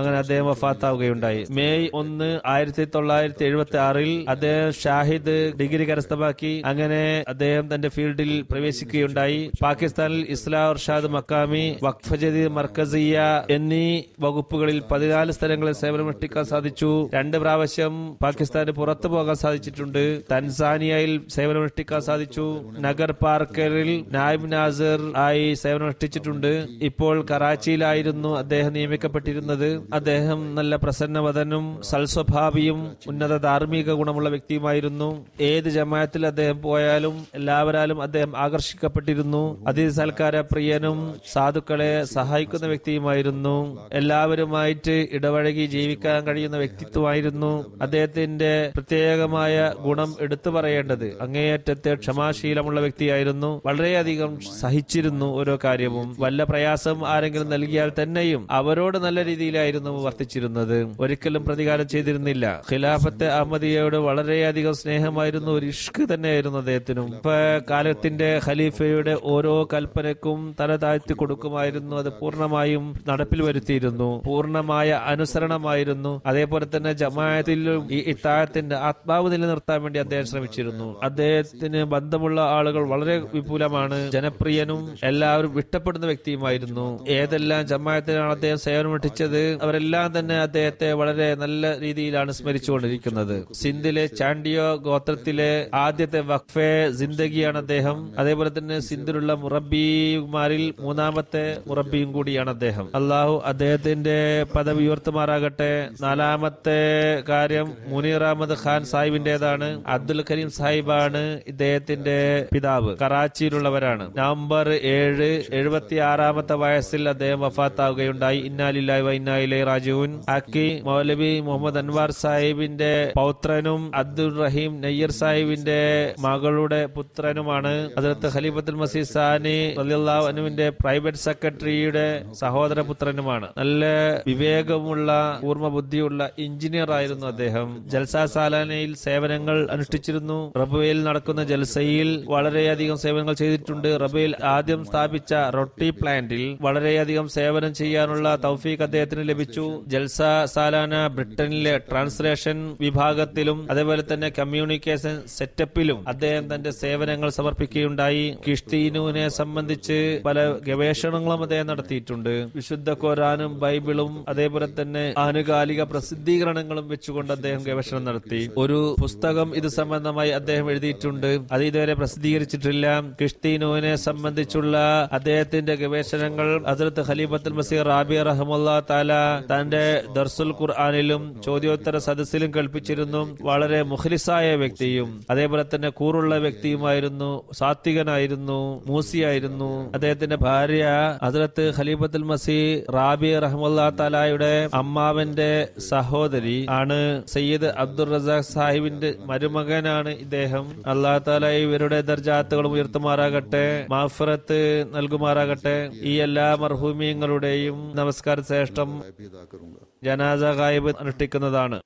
Speaker 3: അങ്ങനെ അദ്ദേഹം വഫാത്താവുകയുണ്ടായി മെയ് ഒന്ന് ആയിരത്തി തൊള്ളായിരത്തി എഴുപത്തി ആറിൽ അദ്ദേഹം ഷാഹിദ് ഡിഗ്രി കരസ്ഥമാക്കി അങ്ങനെ അദ്ദേഹം തന്റെ ഫീൽഡിൽ പ്രവേശിക്കുകയുണ്ടായി പാകിസ്ഥാനിൽ ഇസ്ലാം ഇർഷാദ് മക്കാമി വഖഫ് ജദീദ് മർക്കസിയ എന്നീ വകുപ്പുകളിൽ പതിനാല് സ്ഥലങ്ങളിൽ സേവനമനുഷ്ഠിക്കാൻ സാധിച്ചു രണ്ട് പ്രാവശ്യം പാകിസ്ഥാന് പുറത്തു പോകാൻ സാധിച്ചിട്ടുണ്ട് തൻസാനിയയിൽ സേവനമനുഷ്ഠിക്കാൻ സാധിച്ചു നഗർ പാർക്കറിൽ നായിബ് നാസർ ആയി സേവനമനുഷ്ഠിച്ചിട്ടുണ്ട് ഇപ്പോൾ കറാച്ചിയിലായിരുന്നു അദ്ദേഹം നിയമിക്കപ്പെട്ടിരുന്നത് അദ്ദേഹം നല്ല പ്രസന്നവദനും സൽസ്വഭാവിയും ഉന്നത ധാർമ്മിക ഗുണമുള്ള വ്യക്തിയുമായിരുന്നു ഏത് ജമാഅത്തിൽ അദ്ദേഹം പോയാലും എല്ലാവരാലും അദ്ദേഹം ആകർഷിക്കപ്പെട്ടിരുന്നു അതിഥി സൽക്കാര പ്രിയനും സാധുക്കളെ സഹായിക്കുന്ന വ്യക്തിയുമായിരുന്നു എല്ലാവരുമായിട്ട് ഇടപഴകി ജീവിക്കാൻ കഴിയുന്ന വ്യക്തിത്വമായിരുന്നു അദ്ദേഹത്തിന്റെ പ്രത്യേകമായ ഗുണം എടുത്തു പറയേണ്ടത് അങ്ങേയറ്റത്തെ ക്ഷമാശീലമുള്ള വ്യക്തിയായിരുന്നു വളരെയധികം സഹിച്ചിരുന്നു ഓരോ കാര്യവും വല്ല പ്രയാസം ആരെങ്കിലും നൽകിയാൽ തന്നെയും അവരോട് നല്ല രീതിയിലായിരുന്നു വർത്തിച്ചിരുന്നത് ഒരിക്കലും പ്രതികാരം ചെയ്തിരുന്നില്ല ഖിലാഫത്തെ അഹമ്മദിയയോട് വളരെയധികം സ്നേഹമായിരുന്നു ഒരു ഇഷ്ക് തന്നെയായിരുന്നു അദ്ദേഹത്തിനും ഇപ്പൊ കാലത്തിന്റെ ഖലീഫയുടെ ഓരോ കൽപ്പനക്കും തല താഴ്ത്തി കൊടുക്കുമായിരുന്നു അത് പൂർണ്ണമായും നടപ്പിൽ വരുത്തിയിരുന്നു പൂർണ്ണമായ അനുസരണമായിരുന്നു അതേപോലെ തന്നെ ജമാഅത്തിലും ഈ ഇത്താഴത്തിന്റെ ആത്മാവ് നിലനിർത്താൻ വേണ്ടി അദ്ദേഹം ശ്രമിച്ചിരുന്നു അദ്ദേഹത്തിന് ബന്ധമുള്ള ആളുകൾ വളരെ വിപുലമാണ് ജനപ്രിയനും എല്ലാവരും ഇഷ്ടപ്പെടുന്ന വ്യക്തിയുമായിരുന്നു ഏതെല്ലാം ജമാഅത്തിനാണ് അദ്ദേഹം സേവനമനുഷ്ഠിച്ചത് അവരെല്ലാം തന്നെ അദ്ദേഹത്തെ വളരെ നല്ല രീതിയിലാണ് സ്മരിച്ചുകൊണ്ടിരിക്കുന്നത് സിന്ധിലെ ചാണ്ടിയോ ഗോത്രത്തിലെ ആദ്യത്തെ വഖഫെ ജിന്ദഗിയാണ് അദ്ദേഹം അതേപോലെ തന്നെ സിന്ധിലുള്ള മുറബിമാരിൽ മൂന്നാമത്തെ മുറബിയും കൂടിയാണ് അദ്ദേഹം അള്ളാഹു അദ്ദേഹത്തിന്റെ പദവി ഉയർത്തുമാറാകട്ടെ നാലാമത്തെ കാര്യം മുനീർ അഹമ്മദ് ഖാൻ സാഹിബിന്റേതാണ് അബ്ദുൽ കരീം സാഹിബാണ് ഇദ്ദേഹത്തിന്റെ പിതാവ് കറാച്ചിയിലുള്ളവരാണ് നവംബർ ഏഴ് എഴുപത്തി ആറാമത്തെ വയസ്സിൽ അദ്ദേഹം വഫാത്താവുകയുണ്ടായി ഇന്നാലില്ലായി വൈന്നായിലെ രാജുവിൻ അക്കി മൗലവി മുഹമ്മദ് അൻവാർ സാഹിബിന്റെ പൗത്രനും അബ്ദുൾ റഹീം നെയ്യർ സാഹിബിന്റെ മകളുടെ പുത്രനുമാണ് അതിർത്ത് ഖലീഫത്തുൽ മസീദ് സാനി റളിയല്ലാഹു അനുവിന്റെ പ്രൈവറ്റ് സെക്രട്ടറിയുടെ സഹോദര പുത്രനുമാണ് നല്ല വിവേകമുള്ള പൂർണ്ണ ബുദ്ധിയുള്ള എഞ്ചിനീയർ ആയിരുന്നു അദ്ദേഹം ജൽസ സാലാനയിൽ സേവനങ്ങൾ അനുഷ്ഠിച്ചിരുന്നു റബുവയിൽ നടക്കുന്ന ജൽസയിൽ വളരെയധികം സേവനങ്ങൾ ചെയ്തിട്ടുണ്ട് റബയിൽ ആദ്യം സ്ഥാപിച്ച റൊട്ടി പ്ലാന്റിൽ വളരെയധികം സേവനം ചെയ്യാനുള്ള തൗഫീഖ് അദ്ദേഹത്തിന് ലഭിച്ചു ജൽസ സാലാന ബ്രിട്ടനിലെ ട്രാൻസ്ലേഷൻ വിഭാഗത്തിലും അതേപോലെ തന്നെ കമ്മ്യൂണിക്കേഷൻ സെറ്റപ്പിലും അദ്ദേഹം തന്റെ സേവനങ്ങൾ സമർപ്പിക്കുകയുണ്ടായി കിഷ്തീനുവിനെ സംബന്ധിച്ച് പല ഗവേഷണങ്ങളും അദ്ദേഹം നടത്തിയിട്ടുണ്ട് വിശുദ്ധ ഖുറാനും ബൈബിളും അതേപോലെ തന്നെ ആനുകാലിക പ്രസിദ്ധീകരണങ്ങളും വെച്ചുകൊണ്ട് അദ്ദേഹം ഗവേഷണം നടത്തി ഒരു പുസ്തകം ഇത് സംബന്ധമായി അദ്ദേഹം എഴുതിയിട്ടുണ്ട് അത് ഇതുവരെ പ്രസിദ്ധീകരിച്ചിട്ടില്ല കിഷ്തീനുവിനെ സംബന്ധിച്ചുള്ള അദ്ദേഹത്തിന്റെ ഗവേഷണങ്ങൾ അതിർത്ത് ഖലീഫത്തുൽ മസീർ റാബി റഹമുല്ല താല തന്റെ ദർസുൽ ഖുർആാനിലും ചോദ്യോത്തര സദസ്സിലും കൽപ്പിച്ചിരുന്നു വളരെ മുഖലിസായ വ്യക്തിയും അതേപോലെ തന്നെ കൂറുള്ള വ്യക്തിയുമായിരുന്നു സാത്വികനായിരുന്നു മൂസിയായിരുന്നു അദ്ദേഹത്തിന്റെ ഭാര്യ അതിർത്ത് ഖലീഫത്തുൽ മസീ റാബി റഹമുല്ല താലായുടെ അമ്മാവന്റെ സഹോദരി ആണ് സയ്യിദ് അബ്ദുൾ റസാഖ് സാഹിബിന്റെ മരുമകനാണ് ഇദ്ദേഹം അള്ളാഹു താല ഇവരുടെ ദർജാത്തുകളും ഉയർത്തുമാറാകട്ടെ മാഫറത്ത് നൽകുമാറാകട്ടെ ഈ എല്ലാ മർഹൂമിയങ്ങളുടെയും നമസ്കാര ശ്രേഷ്ഠം
Speaker 2: मैं भी अदा करूंगा
Speaker 3: ജനാസ ഗായിബ് അനുഷ്ഠിക്കുന്നതാണ്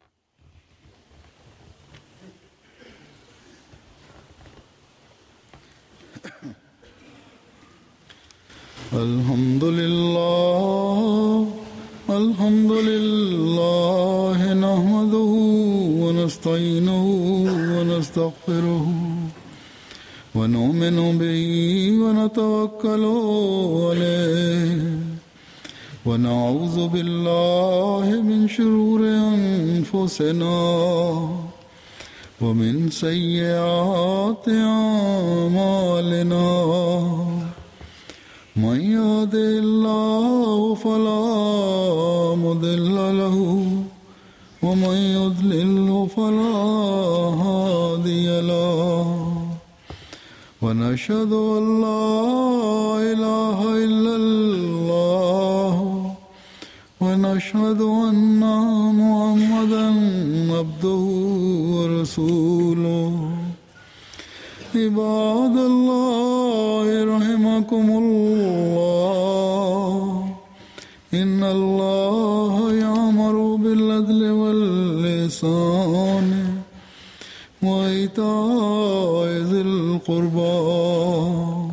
Speaker 2: الحمد لله الحمد لله نحمده ونستعينه ونستغفره ونؤمن به ونتوكل عليه ونعوذ بالله من شرور أنفسنا ومن سيئات أعمالنا من يهده الله فلا مضل له ومن يضلله فلا هادي له ونشهد ان لا اله الا الله ونشهد ان محمدا عبده ورسوله عباد الله رحمكم الله إن الله يأمر بالعدل واللسان وإيتاء ذي القربى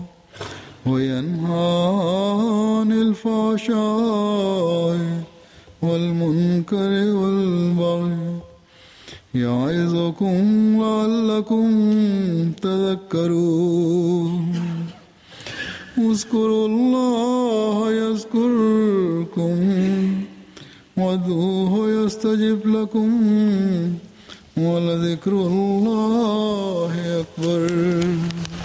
Speaker 2: وينهى عن الفحشاء والمنكر والبغي يعظكم لعلكم تذكرون اذكروا الله يذكركم وادعوه يستجب لكم ولذكر الله أكبر